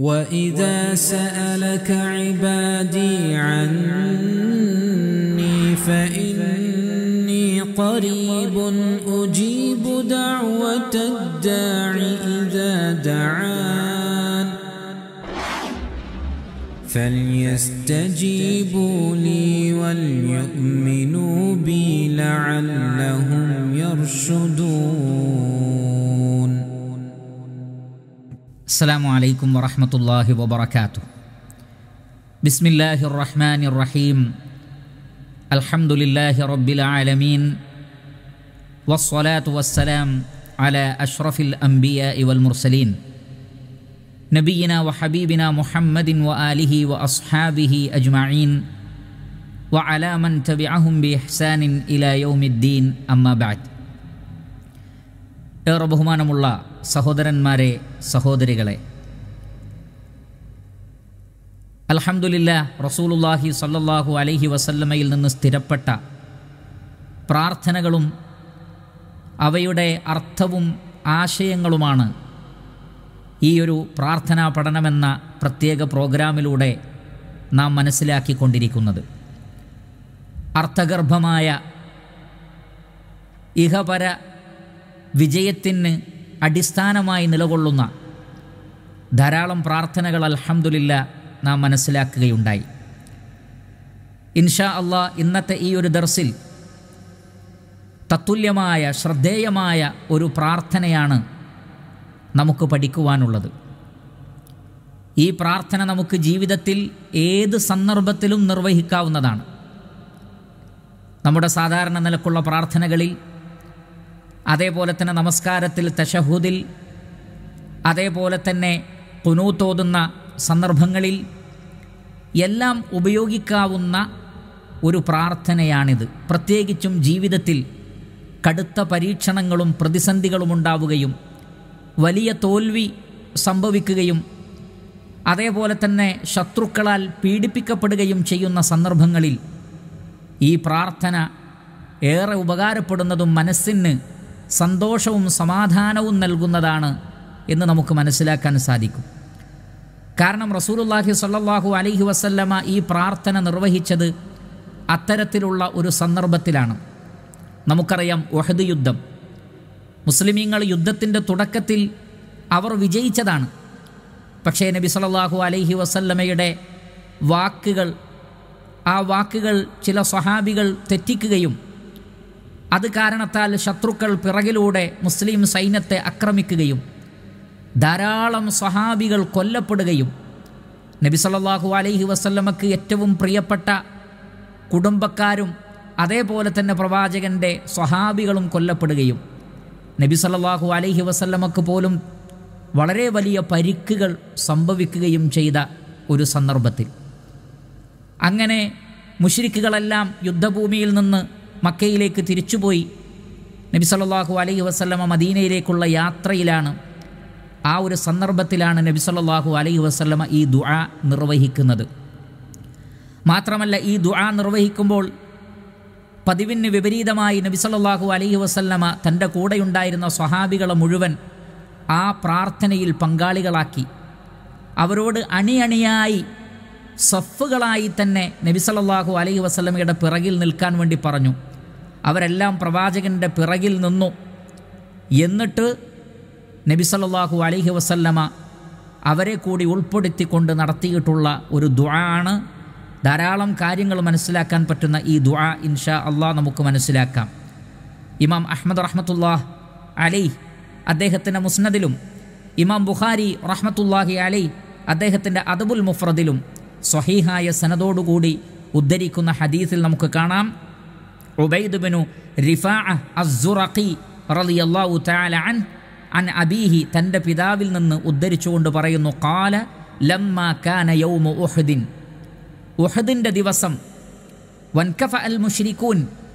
وإذا سألك عبادي عني فإني قريب أجيب دعوة الداع إذا دعان فليستجيبوا لي وليؤمنوا بي لعلهم يرشدون السلام عليكم ورحمة الله وبركاته بسم الله الرحمن الرحيم الحمد لله رب العالمين والصلاة والسلام على أشرف الأنبياء والمرسلين نبينا وحبيبنا محمد وآله وأصحابه أجمعين وعلى من تبعهم بإحسان إلى يوم الدين أما بعد ഏറെ ബഹുമാനമുള്ള സഹോദരന്മാരെ സഹോദരികളെ അൽഹംദുലില്ല റസൂലുല്ലാഹി സല്ലല്ലാഹു അലൈഹി വസല്ലമയിൽ നിന്ന് സ്ഥിരപ്പെട്ട പ്രാർത്ഥനകളും അവയുടെ അർത്ഥവും ആശയങ്ങളുമാണ് ഈ ഒരു പ്രാർത്ഥനാ പഠനമെന്ന പ്രത്യേക പ്രോഗ്രാമിലൂടെ നാം മനസ്സിലാക്കിക്കൊണ്ടിരിക്കുന്നത് അർത്ഥഗർഭമായ ഇഹപര വിജയത്തിന് അടിസ്ഥാനമായി നിലകൊള്ളുന്ന ധാരാളം പ്രാർത്ഥനകൾ അൽഹംദുലില്ല നാം മനസ്സിലാക്കുകയുണ്ടായി ഇൻഷാ അള്ളാ ഇന്നത്തെ ഈ ഒരു ദർസിൽ തത്തുല്യമായ ശ്രദ്ധേയമായ ഒരു പ്രാർത്ഥനയാണ് നമുക്ക് പഠിക്കുവാനുള്ളത് ഈ പ്രാർത്ഥന നമുക്ക് ജീവിതത്തിൽ ഏത് സന്ദർഭത്തിലും നിർവഹിക്കാവുന്നതാണ് നമ്മുടെ സാധാരണ നിലക്കുള്ള പ്രാർത്ഥനകളിൽ അതേപോലെ തന്നെ നമസ്കാരത്തിൽ തഷഹുദിൽ അതേപോലെ തന്നെ കുനൂത്തോതുന്ന സന്ദർഭങ്ങളിൽ എല്ലാം ഉപയോഗിക്കാവുന്ന ഒരു പ്രാർത്ഥനയാണിത് പ്രത്യേകിച്ചും ജീവിതത്തിൽ കടുത്ത പരീക്ഷണങ്ങളും പ്രതിസന്ധികളും ഉണ്ടാവുകയും വലിയ തോൽവി സംഭവിക്കുകയും അതേപോലെ തന്നെ ശത്രുക്കളാൽ പീഡിപ്പിക്കപ്പെടുകയും ചെയ്യുന്ന സന്ദർഭങ്ങളിൽ ഈ പ്രാർത്ഥന ഏറെ ഉപകാരപ്പെടുന്നതും മനസ്സിന് സന്തോഷവും സമാധാനവും നൽകുന്നതാണ് എന്ന് നമുക്ക് മനസ്സിലാക്കാൻ സാധിക്കും കാരണം റസൂലുല്ലാഹി സ്വല്ലല്ലാഹു അലൈഹി വസല്ലമ ഈ പ്രാർത്ഥന നിർവഹിച്ചത് അത്തരത്തിലുള്ള ഒരു സന്ദർഭത്തിലാണ് നമുക്കറിയാം ഒഹദ് യുദ്ധം മുസ്ലിമീങ്ങൾ യുദ്ധത്തിൻ്റെ തുടക്കത്തിൽ അവർ വിജയിച്ചതാണ് പക്ഷേ നബി സല്ലല്ലാഹു അലൈഹി വസല്ലമയുടെ വാക്കുകൾ ആ വാക്കുകൾ ചില സ്വഹാബികൾ തെറ്റിക്കുകയും അത് കാരണത്താൽ ശത്രുക്കൾ പിറകിലൂടെ മുസ്ലിം സൈന്യത്തെ ആക്രമിക്കുകയും ധാരാളം സ്വഹാബികൾ കൊല്ലപ്പെടുകയും നബി സല്ലല്ലാഹു അലൈഹി വസല്ലമക്ക് ഏറ്റവും പ്രിയപ്പെട്ട കുടുംബക്കാരും അതേപോലെ തന്നെ പ്രവാചകൻ്റെ സ്വഹാബികളും കൊല്ലപ്പെടുകയും നബി സല്ലല്ലാഹു അലൈഹി വസല്ലമക്ക് പോലും വളരെ വലിയ പരിക്കുകൾ സംഭവിക്കുകയും ചെയ്ത ഒരു സന്ദർഭത്തിൽ അങ്ങനെ മുഷിരിക്കുകളെല്ലാം യുദ്ധഭൂമിയിൽ നിന്ന് മക്കയിലേക്ക് തിരിച്ചുപോയി നബി സല്ലല്ലാഹു അലൈഹി വസല്ലമ മദീനയിലേക്കുള്ള യാത്രയിലാണ് ആ ഒരു സന്ദർഭത്തിലാണ് നബി സല്ലല്ലാഹു അലൈഹി വസല്ലമ ഈ ദുആ നിർവഹിക്കുന്നത് മാത്രമല്ല ഈ ദുആ നിർവഹിക്കുമ്പോൾ പതിവിന് വിപരീതമായി നബി സല്ലല്ലാഹു അലൈഹി വസല്ലമ തൻ്റെ കൂടെയുണ്ടായിരുന്ന സ്വഹാബികളെ മുഴുവൻ ആ പ്രാർത്ഥനയിൽ പങ്കാളികളാക്കി അവരോട് അണിയണിയായി സഫുകളായി തന്നെ നബി സല്ലല്ലാഹു അലൈഹി വസല്ലമയുടെ പിറകിൽ നിൽക്കാൻ വേണ്ടി പറഞ്ഞു അവരെല്ലാം പ്രവാചകൻ്റെ പിറകിൽ നിന്നു എന്നിട്ട് നബി സല്ലല്ലാഹു അലൈഹി വസല്ലമ അവരെ കൂടി ഉൾപ്പെടുത്തിക്കൊണ്ട് നടത്തിയിട്ടുള്ള ഒരു ദുആ ആണ് ധാരാളം കാര്യങ്ങൾ മനസ്സിലാക്കാൻ പറ്റുന്ന ഈ ദുആ ഇൻഷാ അള്ളാഹ് നമുക്ക് മനസ്സിലാക്കാം ഇമാം അഹമ്മദ് റഹ്മത്തുല്ലാഹ് അലൈ അദ്ദേഹത്തിൻ്റെ മുസ്നദിലും ഇമാം ബുഖാരി റഹ്മത്തുല്ലാഹി അലൈ അദ്ദേഹത്തിൻ്റെ അദബുൽ മുഫ്രദിലും സ്വഹീഹായ സനദോടുകൂടി ഉദ്ധരിക്കുന്ന ഹദീസിൽ നമുക്ക് കാണാം ഉബൈദ് ബിനു റിഫാ അസ്സുറഖി റളിയല്ലാഹു തആല അൻ അൻ അബീഹി തൻ്റെ പിതാവിൽ നിന്ന് ഉദ്ധരിച്ചുകൊണ്ട് പറയുന്നു കാല ലമ്മ കാന യൗമു ഉഹദിൻ ഉഹദിൻ്റെ ദിവസം വൻകഫ അൽ മുഷ്രിക്കൂൻ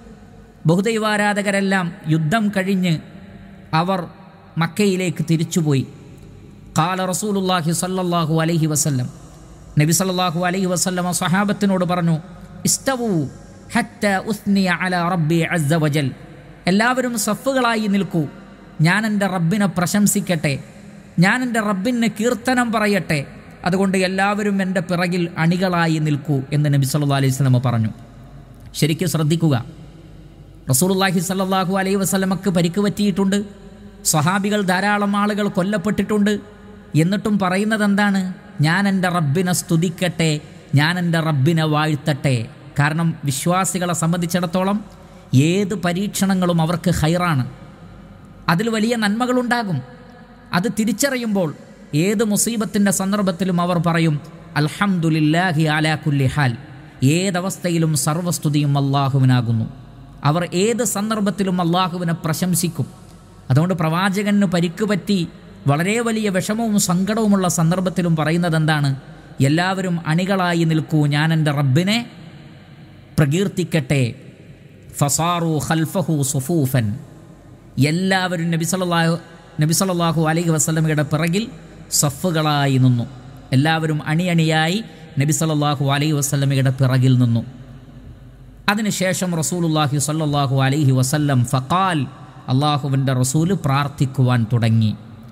ബഹുദൈവാരാധകരെല്ലാം യുദ്ധം കഴിഞ്ഞ് അവർ മക്കയിലേക്ക് തിരിച്ചുപോയി കാല റസൂലുല്ലാഹി സല്ലല്ലാഹു അലൈഹി വസല്ലം നബി സല്ലല്ലാഹു അലൈഹി വസല്ലമ സഹാബത്തിനോട് പറഞ്ഞു ഇസ്തവു ഹത്ത ഉസ്നിയ അല റബ്ബി അസ്സ വജൽ എല്ലാവരും സഫുകളായി നിൽക്കൂ ഞാൻ എൻ്റെ റബ്ബിനെ പ്രശംസിക്കട്ടെ ഞാൻ എൻ്റെ റബ്ബിന് കീർത്തനം പറയട്ടെ അതുകൊണ്ട് എല്ലാവരും എൻ്റെ പിറകിൽ അണികളായി നിൽക്കൂ എന്ന് നബി സല്ലല്ലാഹു അലൈഹി വസല്ലമ പറഞ്ഞു ശരിക്കും ശ്രദ്ധിക്കുക റസൂലുള്ളാഹി സല്ലല്ലാഹു അലൈഹി വസല്ലമക്ക് പരിക്ക് പറ്റിയിട്ടുണ്ട് സ്വഹാബികൾ ധാരാളം ആളുകൾ കൊല്ലപ്പെട്ടിട്ടുണ്ട് എന്നിട്ടും പറയുന്നത് എന്താണ് ഞാൻ എൻ്റെ റബ്ബിനെ സ്തുതിക്കട്ടെ ഞാൻ എൻ്റെ റബ്ബിനെ വാഴ്ത്തട്ടെ കാരണം വിശ്വാസികളെ സംബന്ധിച്ചിടത്തോളം ഏത് പരീക്ഷണങ്ങളും അവർക്ക് ഹൈറാണ് അതിൽ വലിയ നന്മകളുണ്ടാകും അത് തിരിച്ചറിയുമ്പോൾ ഏത് മുസീബത്തിൻ്റെ സന്ദർഭത്തിലും അവർ പറയും അൽഹംദുലില്ലാഹി അലാ കുല്ലി ഹാൽ ഏതവസ്ഥയിലും സർവസ്തുതിയും അള്ളാഹുവിനാകുന്നു അവർ ഏത് സന്ദർഭത്തിലും അള്ളാഹുവിനെ പ്രശംസിക്കും അതുകൊണ്ട് പ്രവാചകന് പരിക്ക് പറ്റി വളരെ വലിയ വിഷമവും സങ്കടവുമുള്ള സന്ദർഭത്തിലും പറയുന്നത് എന്താണ് എല്ലാവരും അണികളായി നിൽക്കൂ ഞാൻ എൻ്റെ റബ്ബിനെ പ്രകീർത്തിക്കട്ടെ ഫസാറു ഖൽഫഹു സുഫൂഫൻ എല്ലാവരും നബി സല്ലല്ലാഹു നബി സല്ലല്ലാഹു അലൈഹി വസല്ലമയുടെ പിറകിൽ സഫുകളായി നിന്നു എല്ലാവരും അണിയണിയായി നബി സല്ലല്ലാഹു അലൈഹി വസല്ലമയുടെ പിറകിൽ നിന്നു അതിനുശേഷം റസൂലുള്ളാഹി സല്ലല്ലാഹു അലൈഹി വസല്ലം ഫഖാൽ അള്ളാഹുവിൻ്റെ റസൂല് പ്രാർത്ഥിക്കുവാൻ തുടങ്ങി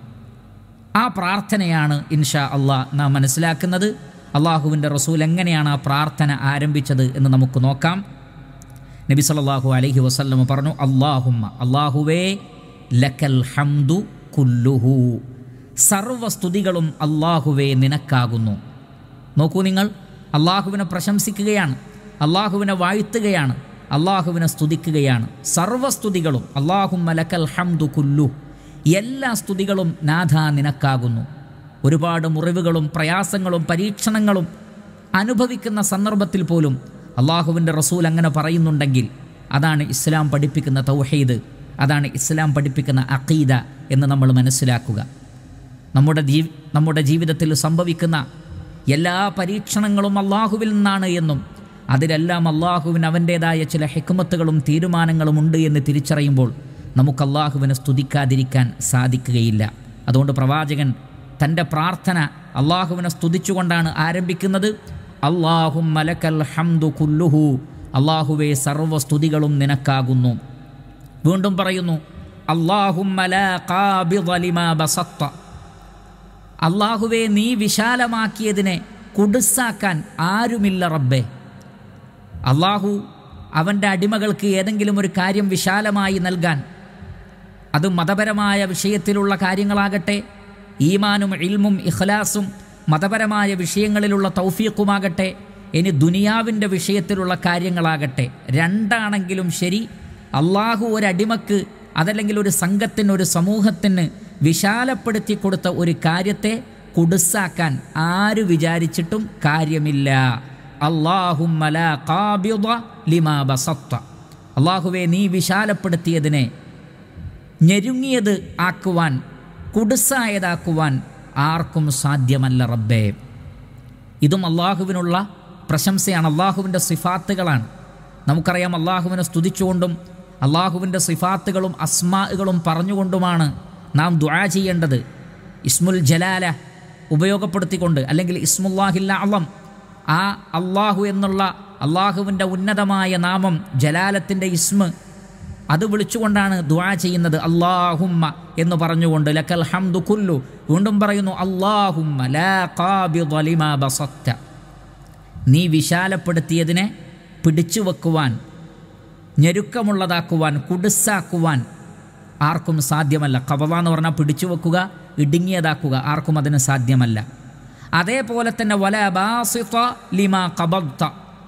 ആ പ്രാർത്ഥനയാണ് ഇൻഷാ അള്ളാഹ് നാം മനസ്സിലാക്കുന്നത് അള്ളാഹുവിൻ്റെ റസൂൽ എങ്ങനെയാണ് ആ പ്രാർത്ഥന ആരംഭിച്ചത് എന്ന് നമുക്ക് നോക്കാം നബി സല്ലല്ലാഹു അലൈഹി വസല്ലം പറഞ്ഞു അള്ളാഹുമ്മ അള്ളാഹുവേ ലക്കൽ ഹംദു കുല്ലുഹു സർവസ്തുതികളും അള്ളാഹുവേ നിനക്കാകുന്നു നോക്കൂ നിങ്ങൾ അള്ളാഹുവിനെ പ്രശംസിക്കുകയാണ് അള്ളാഹുവിനെ വാഴ്ത്തുകയാണ് അള്ളാഹുവിനെ സ്തുതിക്കുകയാണ് സർവസ്തുതികളും അള്ളാഹുമ്മ ലക്കൽ ഹംദു കുല്ലു എല്ലാ സ്തുതികളും നാഥ നിനക്കാകുന്നു ഒരുപാട് മുറിവുകളും പ്രയാസങ്ങളും പരീക്ഷണങ്ങളും അനുഭവിക്കുന്ന സന്ദർഭത്തിൽ പോലും അള്ളാഹുവിൻ്റെ റസൂൽ അങ്ങനെ പറയുന്നുണ്ടെങ്കിൽ അതാണ് ഇസ്ലാം പഠിപ്പിക്കുന്ന തൗഹീദ് അതാണ് ഇസ്ലാം പഠിപ്പിക്കുന്ന അഖീദ എന്ന് നമ്മൾ മനസ്സിലാക്കുക നമ്മുടെ ജീ നമ്മുടെ ജീവിതത്തിൽ സംഭവിക്കുന്ന എല്ലാ പരീക്ഷണങ്ങളും അള്ളാഹുവിൽ നിന്നാണ് എന്നും അതിലെല്ലാം അള്ളാഹുവിന് അവൻ്റേതായ ചില ഹെക്കുമത്തുകളും തീരുമാനങ്ങളും ഉണ്ട് എന്ന് തിരിച്ചറിയുമ്പോൾ നമുക്ക് അള്ളാഹുവിനെ സ്തുതിക്കാതിരിക്കാൻ സാധിക്കുകയില്ല അതുകൊണ്ട് പ്രവാചകൻ തൻ്റെ പ്രാർത്ഥന അള്ളാഹുവിനെ സ്തുതിച്ചുകൊണ്ടാണ് ആരംഭിക്കുന്നത് അള്ളാഹും മലക്കൽ ഹംദു കുല്ലുഹു അള്ളാഹുവെ സർവസ്തുതികളും നിനക്കാകുന്നു വീണ്ടും പറയുന്നു അള്ളാഹും അള്ളാഹുവെ നീ വിശാലമാക്കിയതിനെ കുടുസാക്കാൻ ആരുമില്ല റബ്ബെ അള്ളാഹു അവൻ്റെ അടിമകൾക്ക് ഏതെങ്കിലും ഒരു കാര്യം വിശാലമായി നൽകാൻ അത് മതപരമായ വിഷയത്തിലുള്ള കാര്യങ്ങളാകട്ടെ ഈമാനും ഇൽമും ഇഖ്ലാസും മതപരമായ വിഷയങ്ങളിലുള്ള തൗഫീഖുമാകട്ടെ ഇനി ദുനിയാവിൻ്റെ വിഷയത്തിലുള്ള കാര്യങ്ങളാകട്ടെ രണ്ടാണെങ്കിലും ശരി അള്ളാഹു ഒരടിമക്ക് അതല്ലെങ്കിൽ ഒരു സംഘത്തിന് ഒരു സമൂഹത്തിന് വിശാലപ്പെടുത്തി കൊടുത്ത ഒരു കാര്യത്തെ കുടുസാക്കാൻ ആര് വിചാരിച്ചിട്ടും കാര്യമില്ല അള്ളാഹുമ്മല ലിമാ ബസത്ത അള്ളാഹുവെ നീ വിശാലപ്പെടുത്തിയതിനെ ഞെരുങ്ങിയത് ആക്കുവാൻ കുടുസായതാക്കുവാൻ ആർക്കും സാധ്യമല്ല റബ്ബേ ഇതും അള്ളാഹുവിനുള്ള പ്രശംസയാണ് അള്ളാഹുവിൻ്റെ സിഫാത്തുകളാണ് നമുക്കറിയാം അള്ളാഹുവിനെ സ്തുതിച്ചുകൊണ്ടും അള്ളാഹുവിൻ്റെ സിഫാത്തുകളും അസ്മാകളും പറഞ്ഞുകൊണ്ടുമാണ് നാം ദുആ ചെയ്യേണ്ടത് ഇസ്മുൽ ജലാല ഉപയോഗപ്പെടുത്തിക്കൊണ്ട് അല്ലെങ്കിൽ ഇസ്മുല്ലാഹില്ല അളം ആ അള്ളാഹു എന്നുള്ള അള്ളാഹുവിൻ്റെ ഉന്നതമായ നാമം ജലാലത്തിൻ്റെ ഇസ്മ് അത് വിളിച്ചുകൊണ്ടാണ് ദുആ ചെയ്യുന്നത് അള്ളാഹുമ്മ എന്ന് പറഞ്ഞുകൊണ്ട് ലക്കൽ ഹംദു കുല്ലു വീണ്ടും പറയുന്നു അള്ളാഹുമ്മ ലാ ഖാബിദ ലിമാ ബസത്ത നീ വിശാലപ്പെടുത്തിയതിനെ പിടിച്ചു വെക്കുവാൻ ഞെരുക്കമുള്ളതാക്കുവാൻ കുടുസാക്കുവാൻ ആർക്കും സാധ്യമല്ല കബവ എന്ന് പറഞ്ഞാൽ പിടിച്ചു വെക്കുക ഇടുങ്ങിയതാക്കുക ആർക്കും അതിന് സാധ്യമല്ല അതേപോലെ തന്നെ വല ബാസിത്ത ലിമാ കബത്ത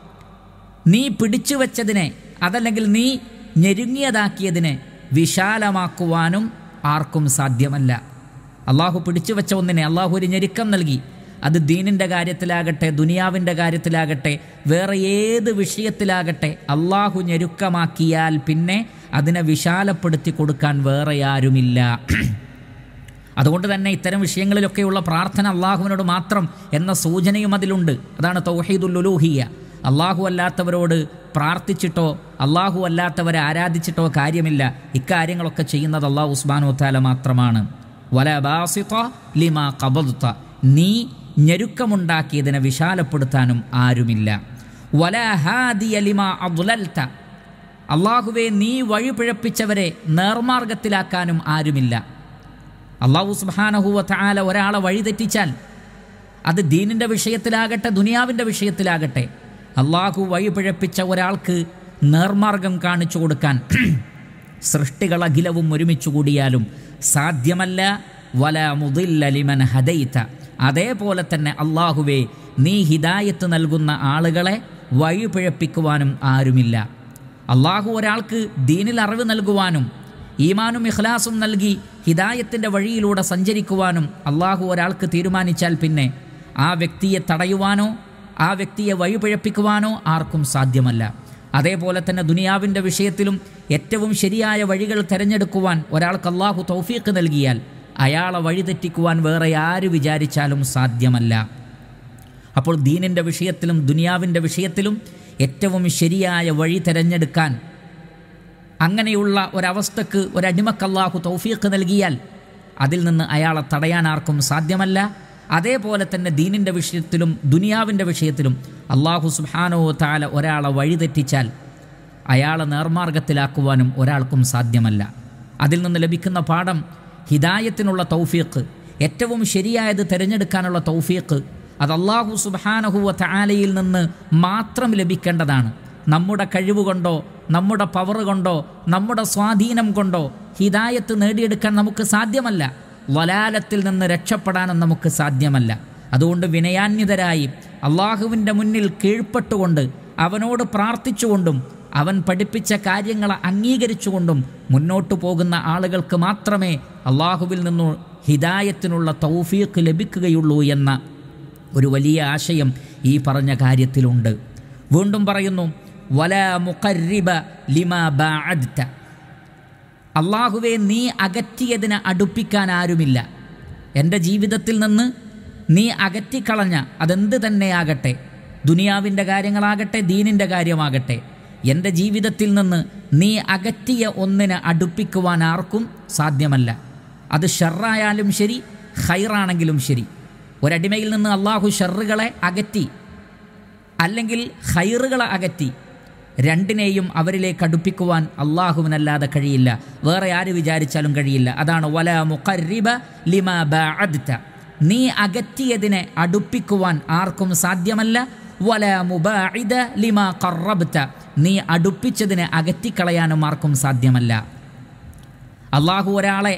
നീ പിടിച്ചു വെച്ചതിനെ അതല്ലെങ്കിൽ നീ ഞെരുങ്ങിയതാക്കിയതിനെ വിശാലമാക്കുവാനും ആർക്കും സാധ്യമല്ല അള്ളാഹു പിടിച്ചു വെച്ച ഒന്നിനെ അള്ളാഹു ഒരു ഞെരുക്കം നൽകി അത് ദീനിൻ്റെ കാര്യത്തിലാകട്ടെ ദുനിയാവിൻ്റെ കാര്യത്തിലാകട്ടെ വേറെ ഏത് വിഷയത്തിലാകട്ടെ അള്ളാഹു ഞെരുക്കമാക്കിയാൽ പിന്നെ അതിനെ വിശാലപ്പെടുത്തി കൊടുക്കാൻ വേറെ ആരുമില്ല അതുകൊണ്ട് തന്നെ ഇത്തരം വിഷയങ്ങളിലൊക്കെയുള്ള പ്രാർത്ഥന അള്ളാഹുവിനോട് മാത്രം എന്ന സൂചനയും അതിലുണ്ട് അതാണ് തൗഹീദുല്ലുലൂഹിയ അള്ളാഹു അല്ലാത്തവരോട് പ്രാർത്ഥിച്ചിട്ടോ അള്ളാഹു അല്ലാത്തവരെ ആരാധിച്ചിട്ടോ കാര്യമില്ല ഇക്കാര്യങ്ങളൊക്കെ ചെയ്യുന്നത് അള്ളാഹു ഉസ്മാനു താല മാത്രമാണ് വല ബാസിത്ത ലിമാ കബദ്ത നീ ഞെരുക്കമുണ്ടാക്കിയതിനെ വിശാലപ്പെടുത്താനും ആരുമില്ല വല ഹാദിയ ലിമാ അദ്ലൽത്ത അള്ളാഹുവെ നീ വഴി പിഴപ്പിച്ചവരെ നേർമാർഗത്തിലാക്കാനും ആരുമില്ല അള്ളാഹു സുബാനഹുവ താല ഒരാളെ വഴിതെറ്റിച്ചാൽ അത് ദീനിൻ്റെ വിഷയത്തിലാകട്ടെ ദുനിയാവിൻ്റെ വിഷയത്തിലാകട്ടെ അള്ളാഹു വഴിപിഴപ്പിച്ച ഒരാൾക്ക് നേർമാർഗം കാണിച്ചു കൊടുക്കാൻ സൃഷ്ടികളഖിലവും ഒരുമിച്ച് കൂടിയാലും സാധ്യമല്ല വല മുതില്ലലിമൻ ഹദൈത്ത അതേപോലെ തന്നെ അള്ളാഹുവേ നീ ഹിദായത്ത് നൽകുന്ന ആളുകളെ വഴിപിഴപ്പിക്കുവാനും ആരുമില്ല അള്ളാഹു ഒരാൾക്ക് ദീനിൽ അറിവ് നൽകുവാനും ഈമാനും ഇഖ്ലാസും നൽകി ഹിദായത്തിൻ്റെ വഴിയിലൂടെ സഞ്ചരിക്കുവാനും അള്ളാഹു ഒരാൾക്ക് തീരുമാനിച്ചാൽ പിന്നെ ആ വ്യക്തിയെ തടയുവാനോ ആ വ്യക്തിയെ വഴിപിഴപ്പിക്കുവാനോ ആർക്കും സാധ്യമല്ല അതേപോലെ തന്നെ ദുനിയാവിൻ്റെ വിഷയത്തിലും ഏറ്റവും ശരിയായ വഴികൾ തിരഞ്ഞെടുക്കുവാൻ ഒരാൾക്ക് അള്ളാഹു തൗഫീഖ് നൽകിയാൽ അയാളെ വഴിതെറ്റിക്കുവാൻ വേറെ ആര് വിചാരിച്ചാലും സാധ്യമല്ല അപ്പോൾ ദീനിൻ്റെ വിഷയത്തിലും ദുനിയാവിൻ്റെ വിഷയത്തിലും ഏറ്റവും ശരിയായ വഴി തിരഞ്ഞെടുക്കാൻ അങ്ങനെയുള്ള ഒരവസ്ഥക്ക് ഒരടിമക്ക് അള്ളാഹു തൗഫീഖ് നൽകിയാൽ അതിൽ നിന്ന് അയാളെ തടയാൻ ആർക്കും സാധ്യമല്ല അതേപോലെ തന്നെ ദീനിൻ്റെ വിഷയത്തിലും ദുനിയാവിൻ്റെ വിഷയത്തിലും അള്ളാഹു സുബാനോ താല ഒരാളെ വഴിതെറ്റിച്ചാൽ അയാളെ നേർമാർഗത്തിലാക്കുവാനും ഒരാൾക്കും സാധ്യമല്ല അതിൽ നിന്ന് ലഭിക്കുന്ന പാഠം ഹിദായത്തിനുള്ള തൗഫീഖ് ഏറ്റവും ശരിയായത് തിരഞ്ഞെടുക്കാനുള്ള തൗഫീഖ് അത് അള്ളാഹു സുബാനഹുവ താലയിൽ നിന്ന് മാത്രം ലഭിക്കേണ്ടതാണ് നമ്മുടെ കഴിവുകൊണ്ടോ നമ്മുടെ പവർ കൊണ്ടോ നമ്മുടെ സ്വാധീനം കൊണ്ടോ ഹിദായത്ത് നേടിയെടുക്കാൻ നമുക്ക് സാധ്യമല്ല വലാലത്തിൽ നിന്ന് രക്ഷപ്പെടാനും നമുക്ക് സാധ്യമല്ല അതുകൊണ്ട് വിനയാന്വിതരായി അള്ളാഹുവിൻ്റെ മുന്നിൽ കീഴ്പ്പെട്ടുകൊണ്ട് അവനോട് പ്രാർത്ഥിച്ചുകൊണ്ടും അവൻ പഠിപ്പിച്ച കാര്യങ്ങളെ അംഗീകരിച്ചുകൊണ്ടും മുന്നോട്ടു പോകുന്ന ആളുകൾക്ക് മാത്രമേ അള്ളാഹുവിൽ നിന്നു ഹിദായത്തിനുള്ള തൗഫീഖ് ലഭിക്കുകയുള്ളൂ എന്ന ഒരു വലിയ ആശയം ഈ പറഞ്ഞ കാര്യത്തിലുണ്ട് വീണ്ടും പറയുന്നു വല മുഖരിബ ലിമ ബാഅദ്ത അള്ളാഹുവെ നീ അകറ്റിയതിനെ അടുപ്പിക്കാൻ ആരുമില്ല എൻ്റെ ജീവിതത്തിൽ നിന്ന് നീ അകറ്റിക്കളഞ്ഞ അതെന്ത് തന്നെയാകട്ടെ ദുനിയാവിൻ്റെ കാര്യങ്ങളാകട്ടെ ദീനിൻ്റെ കാര്യമാകട്ടെ എൻ്റെ ജീവിതത്തിൽ നിന്ന് നീ അകറ്റിയ ഒന്നിനെ അടുപ്പിക്കുവാൻ ആർക്കും സാധ്യമല്ല അത് ഷെറായാലും ശരി ഹൈറാണെങ്കിലും ശരി ഒരടിമയിൽ നിന്ന് അള്ളാഹു ഷെറുകളെ അകറ്റി അല്ലെങ്കിൽ ഹൈറുകളെ അകറ്റി രണ്ടിനെയും അവരിലേക്ക് അടുപ്പിക്കുവാൻ അള്ളാഹുവിനല്ലാതെ കഴിയില്ല വേറെ ആര് വിചാരിച്ചാലും കഴിയില്ല അതാണ് വല മുഖരിബ ലിമ ബഅദ്ത നീ അകറ്റിയതിനെ അടുപ്പിക്കുവാൻ ആർക്കും സാധ്യമല്ല വല മുബാഇദ ലിമ ഖറബ്ത നീ അടുപ്പിച്ചതിനെ അകറ്റിക്കളയാനും ആർക്കും സാധ്യമല്ല അള്ളാഹു ഒരാളെ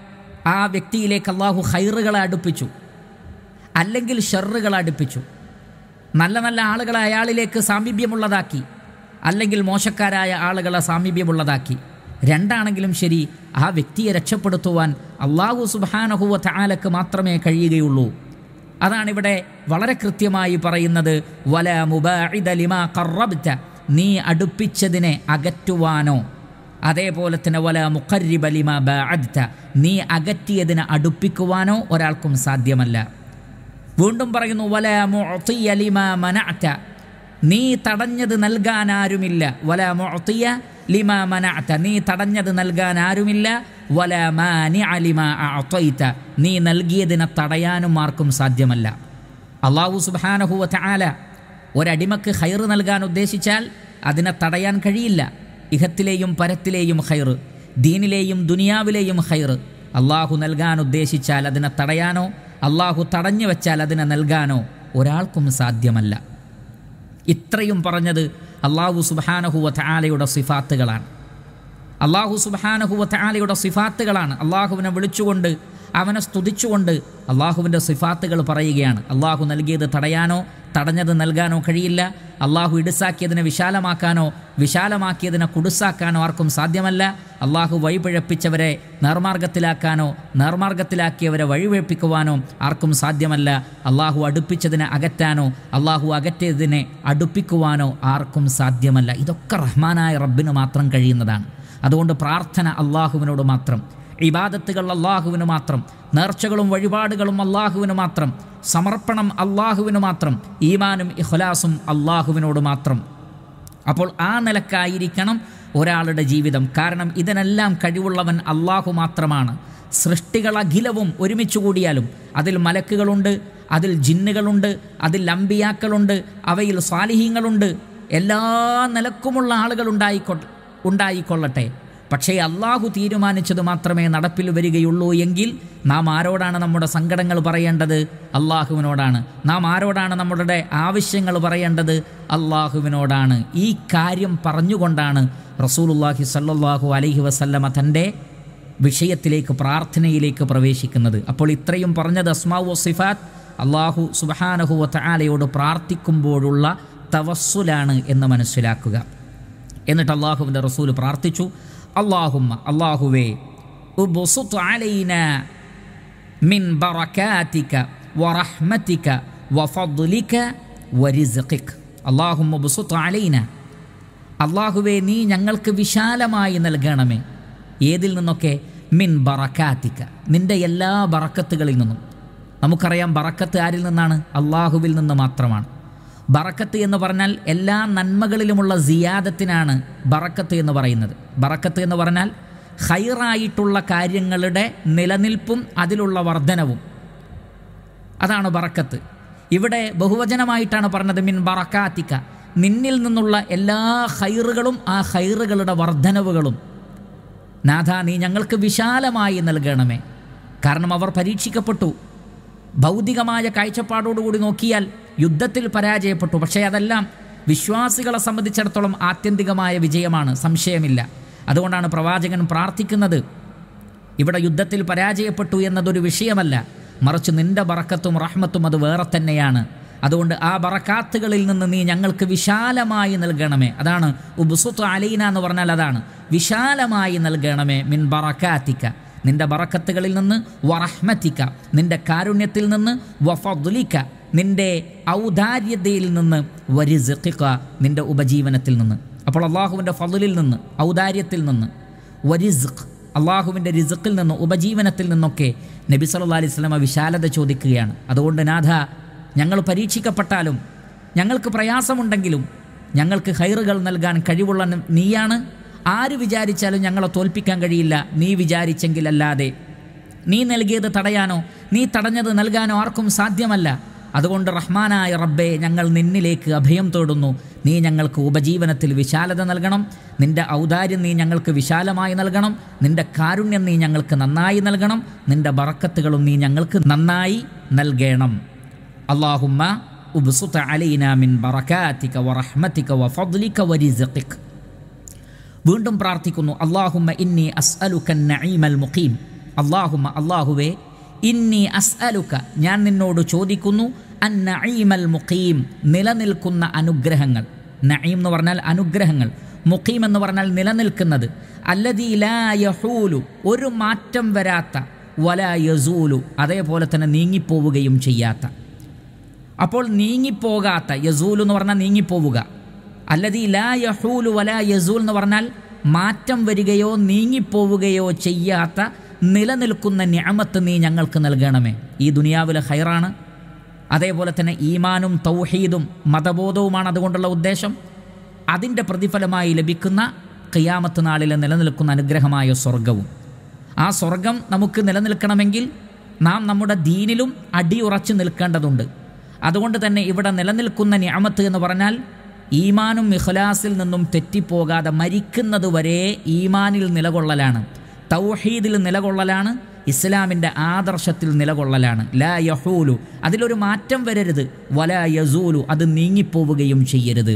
ആ വ്യക്തിയിലേക്ക് അള്ളാഹു ഹൈറുകളെ അടുപ്പിച്ചു അല്ലെങ്കിൽ ഷെറുകളെ അടുപ്പിച്ചു നല്ല നല്ല ആളുകളെ അയാളിലേക്ക് സാമീപ്യമുള്ളതാക്കി അല്ലെങ്കിൽ മോശക്കാരായ ആളുകളെ സാമീപ്യമുള്ളതാക്കി രണ്ടാണെങ്കിലും ശരി ആ വ്യക്തിയെ രക്ഷപ്പെടുത്തുവാൻ അള്ളാഹു സുബാനഹുവ താലക്ക് മാത്രമേ കഴിയുകയുള്ളൂ അതാണിവിടെ വളരെ കൃത്യമായി പറയുന്നത് വല മുബാഇദ ലിമാ ഖറബ്ത നീ അടുപ്പിച്ചതിനെ അകറ്റുവാനോ അതേപോലെ തന്നെ വല മുഖരിബ ലിമാ ബഅദ്ത നീ അകറ്റിയതിനെ അടുപ്പിക്കുവാനോ ഒരാൾക്കും സാധ്യമല്ല വീണ്ടും പറയുന്നു വല മുഅ്തിയ ലിമാ മനഅത നീ തടഞ്ഞത് നൽകാൻ ആരുമില്ല വല മുഅ്തിയ ലിമാ മനഅത നീ തടഞ്ഞത് നൽകാൻ ആരുമില്ല വല മാനിഅ ലിമാ അഅതൈത നീ നൽകിയതിനെ തടയാനും ആർക്കും സാധ്യമല്ല അള്ളാഹു സുബ്ഹാനഹു വ തആല ഒരടിമക്ക് ഹൈർ നൽകാൻ ഉദ്ദേശിച്ചാൽ അതിനെ തടയാൻ കഴിയില്ല ഇഹത്തിലെയും പരത്തിലെയും ഹൈർ ദീനിലെയും ദുനിയാവിലെയും ഹൈർ അള്ളാഹു നൽകാൻ ഉദ്ദേശിച്ചാൽ അതിനെ തടയാനോ അള്ളാഹു തടഞ്ഞു വെച്ചാൽ അതിനെ നൽകാനോ ഒരാൾക്കും സാധ്യമല്ല ഇത്രയും പറഞ്ഞത് അള്ളാഹു സുബാനഹുവ താലയുടെ സിഫാത്തുകളാണ് അള്ളാഹു സുബാനഹുവ താലയുടെ സിഫാത്തുകളാണ് അള്ളാഹുവിനെ വിളിച്ചുകൊണ്ട് അവനെ സ്തുതിച്ചുകൊണ്ട് അള്ളാഹുവിൻ്റെ സിഫാത്തുകൾ പറയുകയാണ് അള്ളാഹു നൽകിയത് തടയാനോ തടഞ്ഞത് നൽകാനോ കഴിയില്ല അള്ളാഹു ഇടുസാക്കിയതിനെ വിശാലമാക്കാനോ വിശാലമാക്കിയതിനെ കുടുസാക്കാനോ ആർക്കും സാധ്യമല്ല അള്ളാഹു വഴിപിഴപ്പിച്ചവരെ നേർമാർഗത്തിലാക്കാനോ നേർമാർഗത്തിലാക്കിയവരെ വഴിപിഴപ്പിക്കുവാനോ ആർക്കും സാധ്യമല്ല അള്ളാഹു അടുപ്പിച്ചതിനെ അകറ്റാനോ അള്ളാഹു അകറ്റിയതിനെ അടുപ്പിക്കുവാനോ ആർക്കും സാധ്യമല്ല ഇതൊക്കെ റഹ്മാനായ റബ്ബിന് മാത്രം കഴിയുന്നതാണ് അതുകൊണ്ട് പ്രാർത്ഥന അള്ളാഹുവിനോട് മാത്രം ഇബാദത്തുകൾ അള്ളാഹുവിന് മാത്രം നേർച്ചകളും വഴിപാടുകളും അള്ളാഹുവിന് മാത്രം സമർപ്പണം അള്ളാഹുവിന് മാത്രം ഈമാനും ഇഖ്ലാസും അള്ളാഹുവിനോട് മാത്രം അപ്പോൾ ആ നിലക്കായിരിക്കണം ഒരാളുടെ ജീവിതം കാരണം ഇതിനെല്ലാം കഴിവുള്ളവൻ അള്ളാഹു മാത്രമാണ് സൃഷ്ടികളഖിലവും ഒരുമിച്ച് കൂടിയാലും അതിൽ മലക്കുകളുണ്ട് അതിൽ ജിന്നുകളുണ്ട് അതിൽ അമ്പിയാക്കളുണ്ട് അവയിൽ സ്വാലിഹീങ്ങളുണ്ട് എല്ലാ നിലക്കുമുള്ള ആളുകൾ ഉണ്ടായിക്കൊ ഉണ്ടായിക്കൊള്ളട്ടെ പക്ഷേ അള്ളാഹു തീരുമാനിച്ചത് മാത്രമേ നടപ്പിൽ വരികയുള്ളൂ എങ്കിൽ നാം ആരോടാണ് നമ്മുടെ സങ്കടങ്ങൾ പറയേണ്ടത് അള്ളാഹുവിനോടാണ് നാം ആരോടാണ് നമ്മുടെ ആവശ്യങ്ങൾ പറയേണ്ടത് അള്ളാഹുവിനോടാണ് ഈ കാര്യം പറഞ്ഞുകൊണ്ടാണ് റസൂലുല്ലാഹി സല്ലല്ലാഹു അലൈഹി വസല്ലമ തൻ്റെ വിഷയത്തിലേക്ക് പ്രാർത്ഥനയിലേക്ക് പ്രവേശിക്കുന്നത് അപ്പോൾ ഇത്രയും പറഞ്ഞത് അസ്മാവു സിഫാത്ത് അള്ളാഹു സുബഹാനഹു വതആലയോട് പ്രാർത്ഥിക്കുമ്പോഴുള്ള തവസ്സുലാണ് എന്ന് മനസ്സിലാക്കുക എന്നിട്ട് അള്ളാഹുവിൻ്റെ റസൂൽ പ്രാർത്ഥിച്ചു അള്ളാഹുമ്മ അള്ളാഹുവേ ഉബ്സുത്ത് അലൈന മിൻ ബറകാതിക വറഹ്മതിക വഫദ്ലിക വരിസ്ഖിക് അള്ളാഹുമ്മ ഉബ്സുത്ത് അലൈന അള്ളാഹുവേ നീ ഞങ്ങൾക്ക് വിശാലമായി നൽകണമേ ഏതിൽ നിന്നൊക്കെ മിൻ ബറക്കാത്തിക്ക നിന്റെ എല്ലാ ബറക്കത്തുകളിൽ നിന്നും നമുക്കറിയാം ബറക്കത്ത് ആരിൽ നിന്നാണ് അള്ളാഹുവിൽ നിന്ന് മാത്രമാണ് ബറക്കത്ത് എന്ന് പറഞ്ഞാൽ എല്ലാ നന്മകളിലുമുള്ള സിയാദത്തിനാണ് ബറക്കത്ത് എന്ന് പറയുന്നത് ബറക്കത്ത് എന്ന് പറഞ്ഞാൽ ഹൈറായിട്ടുള്ള കാര്യങ്ങളുടെ നിലനിൽപ്പും അതിലുള്ള വർധനവും അതാണ് ബറക്കത്ത് ഇവിടെ ബഹുവചനമായിട്ടാണ് പറഞ്ഞത് മിൻ ബറക്കാത്തിക്ക നിന്നിൽ നിന്നുള്ള എല്ലാ ഹൈറുകളും ആ ഹൈറുകളുടെ വർധനവുകളും നാഥ നീ ഞങ്ങൾക്ക് വിശാലമായി നൽകണമേ കാരണം അവർ പരീക്ഷിക്കപ്പെട്ടു ഭൗതികമായ കാഴ്ചപ്പാടോടുകൂടി നോക്കിയാൽ യുദ്ധത്തിൽ പരാജയപ്പെട്ടു പക്ഷേ അതെല്ലാം വിശ്വാസികളെ സംബന്ധിച്ചിടത്തോളം ആത്യന്തികമായ വിജയമാണ് സംശയമില്ല അതുകൊണ്ടാണ് പ്രവാചകൻ പ്രാർത്ഥിക്കുന്നത് ഇവിടെ യുദ്ധത്തിൽ പരാജയപ്പെട്ടു എന്നതൊരു വിഷയമല്ല മറിച്ച് നിന്റെ ബറക്കത്തും റഹ്മത്തും അത് വേറെ തന്നെയാണ് അതുകൊണ്ട് ആ ബറക്കാത്തുകളിൽ നിന്ന് നീ ഞങ്ങൾക്ക് വിശാലമായി നൽകണമേ അതാണ് ഉബുസുത്ത് അലൈന എന്ന് പറഞ്ഞാൽ അതാണ് വിശാലമായി നൽകണമേ മിൻ ബറക്കാത്തിക്ക നിന്റെ ബറക്കത്തുകളിൽ നിന്ന് വറഹ്മത്തിക്ക നിന്റെ കാരുണ്യത്തിൽ നിന്ന് വഫദ്ലിക്ക നിന്റെ ഔദാര്യതയിൽ നിന്ന് വരിസിക്ക നിന്റെ ഉപജീവനത്തിൽ നിന്ന് അപ്പോൾ അള്ളാഹുവിൻ്റെ ഫضലിൽ നിന്ന് ഔദാര്യത്തിൽ നിന്ന് വരിസ്ഖ് അള്ളാഹുവിൻ്റെ റിസുക്കിൽ നിന്ന് ഉപജീവനത്തിൽ നിന്നൊക്കെ നബി സല്ലല്ലാഹു അലൈഹി വസല്ലമ വിശാലത ചോദിക്കുകയാണ് അതുകൊണ്ട് നാഥ ഞങ്ങൾ പരീക്ഷിക്കപ്പെട്ടാലും ഞങ്ങൾക്ക് പ്രയാസമുണ്ടെങ്കിലും ഞങ്ങൾക്ക് ഹൈറുകൾ നൽകാൻ കഴിവുള്ള ന- നീയാണ് ആര് വിചാരിച്ചാലും ഞങ്ങളെ തോൽപ്പിക്കാൻ കഴിയില്ല നീ വിചാരിച്ചെങ്കിലല്ലാതെ നീ നൽകിയത് തടയാനോ നീ തടഞ്ഞത് നൽകാനോ ആർക്കും സാധ്യമല്ല അതുകൊണ്ട് റഹ്മാനായ റബ്ബെ ഞങ്ങൾ നിന്നിലേക്ക് അഭയം തേടുന്നു നീ ഞങ്ങൾക്ക് ഉപജീവനത്തിൽ വിശാലത നൽകണം നിന്റെ ഔദാര്യം നീ ഞങ്ങൾക്ക് വിശാലമായി നൽകണം നിന്റെ കാരുണ്യം നീ ഞങ്ങൾക്ക് നന്നായി നൽകണം നിന്റെ ബറക്കത്തുകളും നീ ഞങ്ങൾക്ക് നന്നായി നൽകണം അള്ളാഹുമ്മ ഉബ്സുത അലൈന മിൻ ബറകാതിക വറഹ്മതിക വഫദ്ലിക വരിസ്ഖിക് വീണ്ടും പ്രാർത്ഥിക്കുന്നു അള്ളാഹുമ്മ ഇന്നി അസ്അലുക നഈമൽ മുഖീം അള്ളാഹുമ്മ അള്ളാഹുവേ ഇന്നി അസ്അലുക ഞാൻ നിന്നോട് ചോദിക്കുന്നു അൻ നഈമൽ മുഖീം നിലനിൽക്കുന്ന അനുഗ്രഹങ്ങൾ നഈം എന്ന് പറഞ്ഞാൽ അനുഗ്രഹങ്ങൾ മുഖീം എന്ന് പറഞ്ഞാൽ നിലനിൽക്കുന്നത് അല്ലദീ ലാ യഹൂലു ഒരു മാറ്റം വരാത്ത വല യസൂലു അതേപോലെ തന്നെ നീങ്ങിപ്പോവുകയും ചെയ്യാത്ത അപ്പോൾ നീങ്ങിപ്പോകാത്ത യസൂൽ എന്ന് പറഞ്ഞാൽ നീങ്ങിപ്പോവുക അല്ലതി ലാ യഹൂലു വല യസൂൽ എന്ന് പറഞ്ഞാൽ മാറ്റം വരികയോ നീങ്ങിപ്പോവുകയോ ചെയ്യാത്ത നിലനിൽക്കുന്ന ഞാമത്ത് നീ ഞങ്ങൾക്ക് നൽകണമേ ഈ ദുനിയാവിലെ ഹൈറാണ് അതേപോലെ തന്നെ ഈമാനും തൗഹീദും മതബോധവുമാണ് അതുകൊണ്ടുള്ള ഉദ്ദേശം അതിൻ്റെ പ്രതിഫലമായി ലഭിക്കുന്ന ഖിയാമത്ത് നാളിൽ നിലനിൽക്കുന്ന അനുഗ്രഹമായ സ്വർഗവും ആ സ്വർഗം നമുക്ക് നിലനിൽക്കണമെങ്കിൽ നാം നമ്മുടെ ദീനിലും അടിയുറച്ചു നിൽക്കേണ്ടതുണ്ട് അതുകൊണ്ട് തന്നെ ഇവിടെ നിലനിൽക്കുന്ന ഞാമത്ത് എന്ന് പറഞ്ഞാൽ ഈമാനും ഇഖ്ലാസിൽ നിന്നും തെറ്റിപ്പോകാതെ മരിക്കുന്നത് വരെ ഈമാനിൽ നിലകൊള്ളലാണ് തൗഹീദിൽ നിലകൊള്ളലാണ് ഇസ്ലാമിൻ്റെ ആദർശത്തിൽ നിലകൊള്ളലാണ് ലാ യഹൂലു അതിലൊരു മാറ്റം വരരുത് വല യസൂലു അത് നീങ്ങിപ്പോവുകയും ചെയ്യരുത്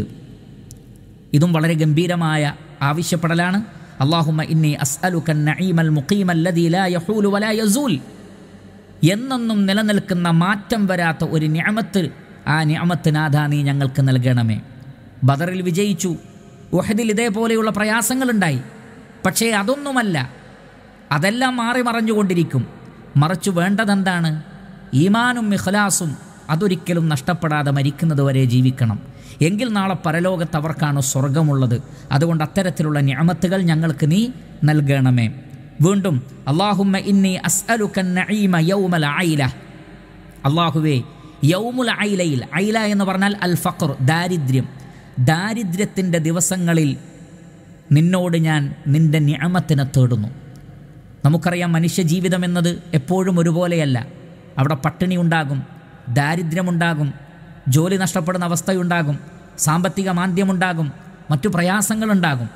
ഇതും വളരെ ഗംഭീരമായ ആവശ്യപ്പെടലാണ് അള്ളാഹുമ്മ ഇന്നി അസ്അലുക നഈമൽ മുഖീമല്ലദീ ലാ യഹൂലു വലാ യസൂൽ എന്നെന്നും നിലനിൽക്കുന്ന മാറ്റം വരാത്ത ഒരു ഞാമത്ത് ആ ഞാമത്ത് നാഥ നീ ഞങ്ങൾക്ക് നൽകണമേ ബദറിൽ വിജയിച്ചു ഉഹദിൽ ഇതേപോലെയുള്ള പ്രയാസങ്ങളുണ്ടായി പക്ഷേ അതൊന്നുമല്ല അതെല്ലാം മാറി മറഞ്ഞുകൊണ്ടിരിക്കും മറിച്ചു വേണ്ടതെന്താണ് ഈമാനും ഇഖ്ലാസും അതൊരിക്കലും നഷ്ടപ്പെടാതെ മരിക്കുന്നത് വരെ ജീവിക്കണം എങ്കിൽ നാളെ പരലോകത്ത് അവർക്കാണ് സ്വർഗമുള്ളത് അതുകൊണ്ട് അത്തരത്തിലുള്ള ഞാമത്തുകൾ ഞങ്ങൾക്ക് നീ നൽകണമേ വീണ്ടും അള്ളാഹുമ്മ ഇന്നി അസ്അലുക നഈമ യൗമൽ ഐല അള്ളാഹുവേ യൗമുൽ ഐലയിൽ ഐല എന്ന് പറഞ്ഞാൽ അൽ ഫഖർ ദാരിദ്ര്യം ദാരിദ്ര്യത്തിൻ്റെ ദിവസങ്ങളിൽ നിന്നോട് ഞാൻ നിന്റെ നിയമത്തിനെ തേടുന്നു നമുക്കറിയാം മനുഷ്യജീവിതം എന്നത് എപ്പോഴും ഒരുപോലെയല്ല അവിടെ പട്ടിണി ഉണ്ടാകും ദാരിദ്ര്യമുണ്ടാകും ജോലി നഷ്ടപ്പെടുന്ന അവസ്ഥയുണ്ടാകും സാമ്പത്തിക മാന്ദ്യമുണ്ടാകും മറ്റു പ്രയാസങ്ങളുണ്ടാകും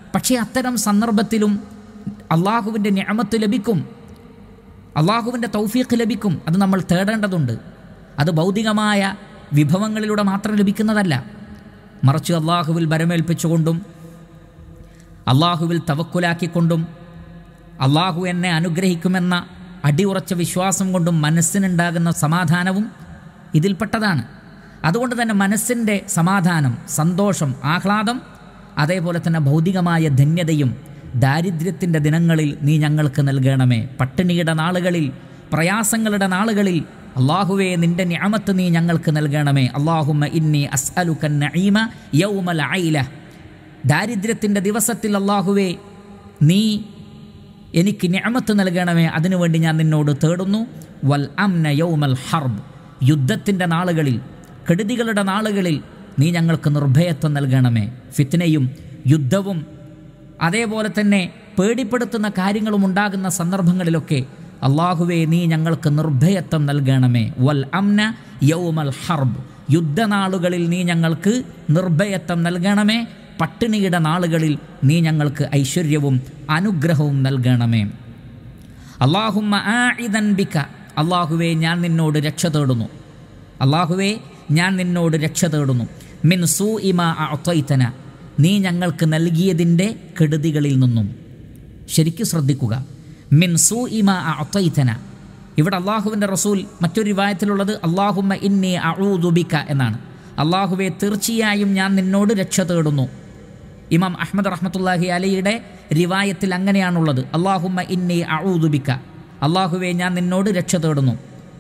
പക്ഷേ അത്തരം സന്ദർഭത്തിലും അള്ളാഹുവിൻ്റെ ഞാമത്ത് ലഭിക്കും അള്ളാഹുവിൻ്റെ തൗഫീഖ് ലഭിക്കും അത് നമ്മൾ തേടേണ്ടതുണ്ട് അത് ഭൗതികമായ വിഭവങ്ങളിലൂടെ മാത്രം ലഭിക്കുന്നതല്ല മറിച്ച് അള്ളാഹുവിൽ ബരമേൽപ്പിച്ചുകൊണ്ടും അള്ളാഹുവിൽ തവക്കുലാക്കിക്കൊണ്ടും അള്ളാഹു എന്നെ അനുഗ്രഹിക്കുമെന്ന അടിയുറച്ച വിശ്വാസം കൊണ്ടും മനസ്സിനുണ്ടാകുന്ന സമാധാനവും ഇതിൽപ്പെട്ടതാണ് അതുകൊണ്ട് തന്നെ മനസ്സിൻ്റെ സമാധാനം സന്തോഷം ആഹ്ലാദം അതേപോലെ തന്നെ ഭൗതികമായ ധന്യതയും ദാരിദ്ര്യത്തിൻ്റെ ദിനങ്ങളിൽ നീ ഞങ്ങൾക്ക് നൽകണമേ പട്ടിണിയുടെ നാളുകളിൽ പ്രയാസങ്ങളുടെ നാളുകളിൽ അള്ളാഹുവേ നിന്റെ ഞാമത്ത് നീ ഞങ്ങൾക്ക് നൽകണമേ അള്ളാഹുമ്മ ഇന്നി അസ്അലുക്കൻ നഈമ യൗമൽ ഐല ദാരിദ്ര്യത്തിൻ്റെ ദിവസത്തിൽ അള്ളാഹുവേ നീ എനിക്ക് ഞാമത്ത് നൽകണമേ അതിനുവേണ്ടി ഞാൻ നിന്നോട് തേടുന്നു വൽ അംന യൗമൽ ഹർബ് യുദ്ധത്തിൻ്റെ നാളുകളിൽ കെടുതികളുടെ നാളുകളിൽ നീ ഞങ്ങൾക്ക് നിർഭയത്വം നൽകണമേ ഫിത്നയും യുദ്ധവും അതേപോലെ തന്നെ പേടിപ്പെടുത്തുന്ന കാര്യങ്ങളും ഉണ്ടാകുന്ന സന്ദർഭങ്ങളിലൊക്കെ അള്ളാഹുവേ നീ ഞങ്ങൾക്ക് നിർഭയത്വം നൽകണമേ വൽ അംന യൗമൽ ഹർബ് യുദ്ധനാളുകളിൽ നീ ഞങ്ങൾക്ക് നിർഭയത്വം നൽകണമേ പട്ടിണിയുടെ നാളുകളിൽ നീ ഞങ്ങൾക്ക് ഐശ്വര്യവും അനുഗ്രഹവും നൽകണമേ അള്ളാഹുമ്മ ആഇദൻ ബിക അള്ളാഹുവേ ഞാൻ നിന്നോട് രക്ഷ തേടുന്നു അള്ളാഹുവേ ഞാൻ നിന്നോട് രക്ഷ തേടുന്നു മിൻ സൂ ഇമ അത്വൈത്തന നീ ഞങ്ങൾക്ക് നൽകിയതിൻ്റെ കെടുതികളിൽ നിന്നും ശരിക്കും ശ്രദ്ധിക്കുക മിൻ സൂ ഇമ അത്വൈത്തന ഇവിടെ അള്ളാഹുവിൻ്റെ റസൂൽ മറ്റൊരു റിവായത്തിലുള്ളത് അള്ളാഹുമ്മ ഇന്നി അഊദുബിക്ക എന്നാണ് അള്ളാഹുവെ തീർച്ചയായും ഞാൻ നിന്നോട് രക്ഷ തേടുന്നു ഇമാം അഹമ്മദ് റഹ്മത്തുല്ലാഹി അലിയുടെ റിവായത്തിൽ അങ്ങനെയാണുള്ളത് അള്ളാഹുമ്മ ഇന്നി അഊദുബിക്ക അള്ളാഹുവെ ഞാൻ നിന്നോട് രക്ഷ തേടുന്നു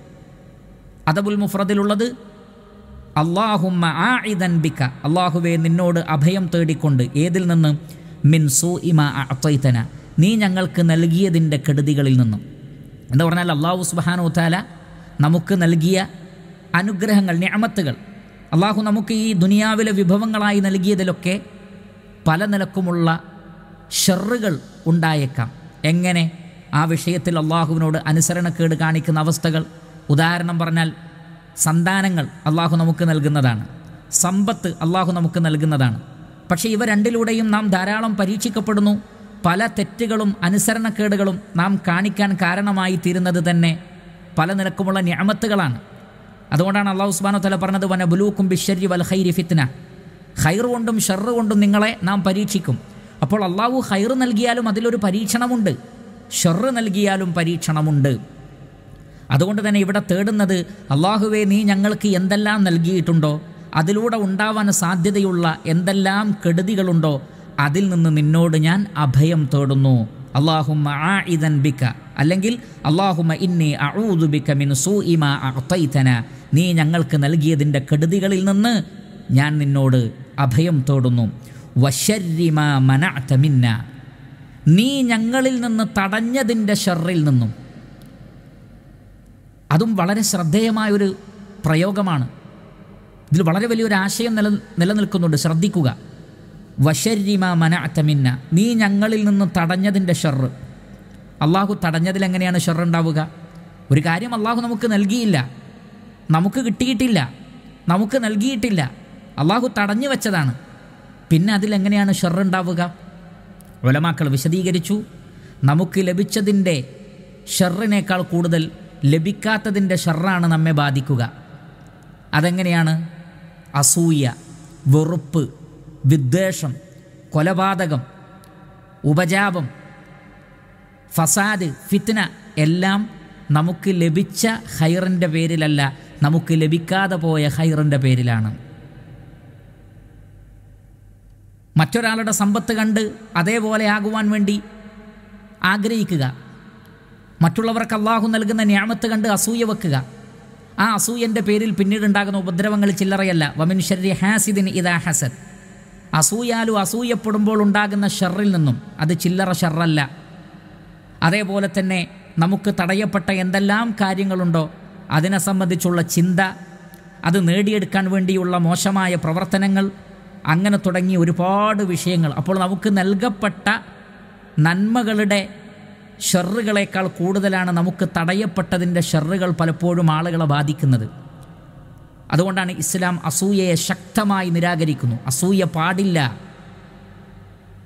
അദബുൽ മുഫ്രദിലുള്ളത് അള്ളാഹുമ്മ ആഇദൻ ബിക്ക അള്ളാഹുവെ നിന്നോട് അഭയം തേടിക്കൊണ്ട് ഏതിൽ നിന്ന് മിൻ സൂ ഇമ അത്വൈത്തന നീ ഞങ്ങൾക്ക് നൽകിയതിൻ്റെ കെടുതികളിൽ നിന്നും എന്ന് പറഞ്ഞാൽ അള്ളാഹു സുബാനു താല നമുക്ക് നൽകിയ അനുഗ്രഹങ്ങൾ ഞാമത്തുകൾ അള്ളാഹു നമുക്ക് ഈ ദുനിയാവിലെ വിഭവങ്ങളായി നൽകിയതിലൊക്കെ പല നിലക്കുമുള്ള ഷെറുകൾ ഉണ്ടായേക്കാം എങ്ങനെ ആ വിഷയത്തിൽ അള്ളാഹുവിനോട് അനുസരണക്കേട് കാണിക്കുന്ന അവസ്ഥകൾ ഉദാഹരണം പറഞ്ഞാൽ സന്താനങ്ങൾ അള്ളാഹു നമുക്ക് നൽകുന്നതാണ് സമ്പത്ത് അള്ളാഹു നമുക്ക് നൽകുന്നതാണ് പക്ഷേ ഇവ രണ്ടിലൂടെയും നാം ധാരാളം പരീക്ഷിക്കപ്പെടുന്നു പല തെറ്റുകളും അനുസരണക്കേടുകളും നാം കാണിക്കാൻ കാരണമായി തീരുന്നത് തന്നെ പല നിലക്കുമുള്ള ഞാമത്തുകളാണ് അതുകൊണ്ടാണ് അള്ളാഹു സുബാനോ തല പറഞ്ഞത് വന ബുലൂക്കും ബിഷരി വൽ ഹൈരി ഫിത്ന ഹൈർ കൊണ്ടും ഷെറ് കൊണ്ടും നിങ്ങളെ നാം പരീക്ഷിക്കും അപ്പോൾ അള്ളാഹു ഹൈർ നൽകിയാലും അതിലൊരു പരീക്ഷണമുണ്ട് ഷെറ് നൽകിയാലും പരീക്ഷണമുണ്ട് അതുകൊണ്ട് തന്നെ ഇവിടെ തേടുന്നത് അള്ളാഹുവെ നീ ഞങ്ങൾക്ക് എന്തെല്ലാം നൽകിയിട്ടുണ്ടോ അതിലൂടെ ഉണ്ടാവാൻ സാധ്യതയുള്ള എന്തെല്ലാം കെടുതികളുണ്ടോ അതിൽ നിന്ന് നിന്നോട് ഞാൻ അഭയം തേടുന്നു അള്ളാഹുമ്മ ആ ഇതൻ ബിക്ക അല്ലെങ്കിൽ അള്ളാഹുമ്മ ഇന്നി അഊദു ബിക്ക മിൻ സൂ ഇമ അത്തൈതന നീ ഞങ്ങൾക്ക് നൽകിയതിൻ്റെ കെടുതികളിൽ നിന്ന് ഞാൻ നിന്നോട് അഭയം തേടുന്നു വശരിമ മനഅത മിന്ന നീ ഞങ്ങളിൽ നിന്ന് തടഞ്ഞതിൻ്റെ ഷെറിൽ നിന്നും അതും വളരെ ശ്രദ്ധേയമായൊരു പ്രയോഗമാണ് ഇതിൽ വളരെ വലിയൊരു ആശയം നില നിലനിൽക്കുന്നുണ്ട് ശ്രദ്ധിക്കുക വശരിമ മനഅത്തമിന്ന നീ ഞങ്ങളിൽ നിന്ന് തടഞ്ഞതിൻ്റെ ഷെറ് അള്ളാഹു തടഞ്ഞതിൽ എങ്ങനെയാണ് ഷെറ് ഉണ്ടാവുക ഒരു കാര്യം അള്ളാഹു നമുക്ക് നൽകിയില്ല നമുക്ക് കിട്ടിയിട്ടില്ല നമുക്ക് നൽകിയിട്ടില്ല അള്ളാഹു തടഞ്ഞു വെച്ചതാണ് പിന്നെ അതിലെങ്ങനെയാണ് ഷെറ് ഉണ്ടാവുക ഒലമാക്കൾ വിശദീകരിച്ചു നമുക്ക് ലഭിച്ചതിൻ്റെ ഷെറിനേക്കാൾ കൂടുതൽ ലഭിക്കാത്തതിൻ്റെ ഷെറാണ് നമ്മെ ബാധിക്കുക അതെങ്ങനെയാണ് അസൂയ വെറുപ്പ് വിദ്വേഷം കൊലപാതകം ഉപജാപം ഫസാദ് ഫിത്ന എല്ലാം നമുക്ക് ലഭിച്ച ഹൈറിൻ്റെ പേരിലല്ല നമുക്ക് ലഭിക്കാതെ പോയ ഹൈറിൻ്റെ പേരിലാണ് മറ്റൊരാളുടെ സമ്പത്ത് കണ്ട് അതേപോലെ ആകുവാൻ വേണ്ടി ആഗ്രഹിക്കുക മറ്റുള്ളവർക്ക് അള്ളാഹു നൽകുന്ന ന്യാമത്ത് കണ്ട് അസൂയ വെക്കുക ആ അസൂയൻ്റെ പേരിൽ പിന്നീട് ഉണ്ടാകുന്ന ഉപദ്രവങ്ങൾ ചില്ലറയല്ല വമിൻ ഷർരി ഹാസിദിൻ ഇദാ ഹസദ് അസൂയാലു അസൂയപ്പെടുമ്പോൾ ഉണ്ടാകുന്ന ഷെറിൽ നിന്നും അത് ചില്ലറ ഷെറല്ല അതേപോലെ തന്നെ നമുക്ക് തടയപ്പെട്ട എന്തെല്ലാം കാര്യങ്ങളുണ്ടോ അതിനെ സംബന്ധിച്ചുള്ള ചിന്ത അത് നേടിയെടുക്കാൻ വേണ്ടിയുള്ള മോശമായ പ്രവർത്തനങ്ങൾ അങ്ങനെ തുടങ്ങിയ ഒരുപാട് വിഷയങ്ങൾ അപ്പോൾ നമുക്ക് നൽകപ്പെട്ട നന്മകളുടെ ഷെറുകളേക്കാൾ കൂടുതലാണ് നമുക്ക് തടയപ്പെട്ടതിൻ്റെ ഷെറുകൾ പലപ്പോഴും ആളുകളെ ബാധിക്കുന്നത് അതുകൊണ്ടാണ് ഇസ്ലാം അസൂയയെ ശക്തമായി നിരാകരിക്കുന്നു അസൂയ പാടില്ല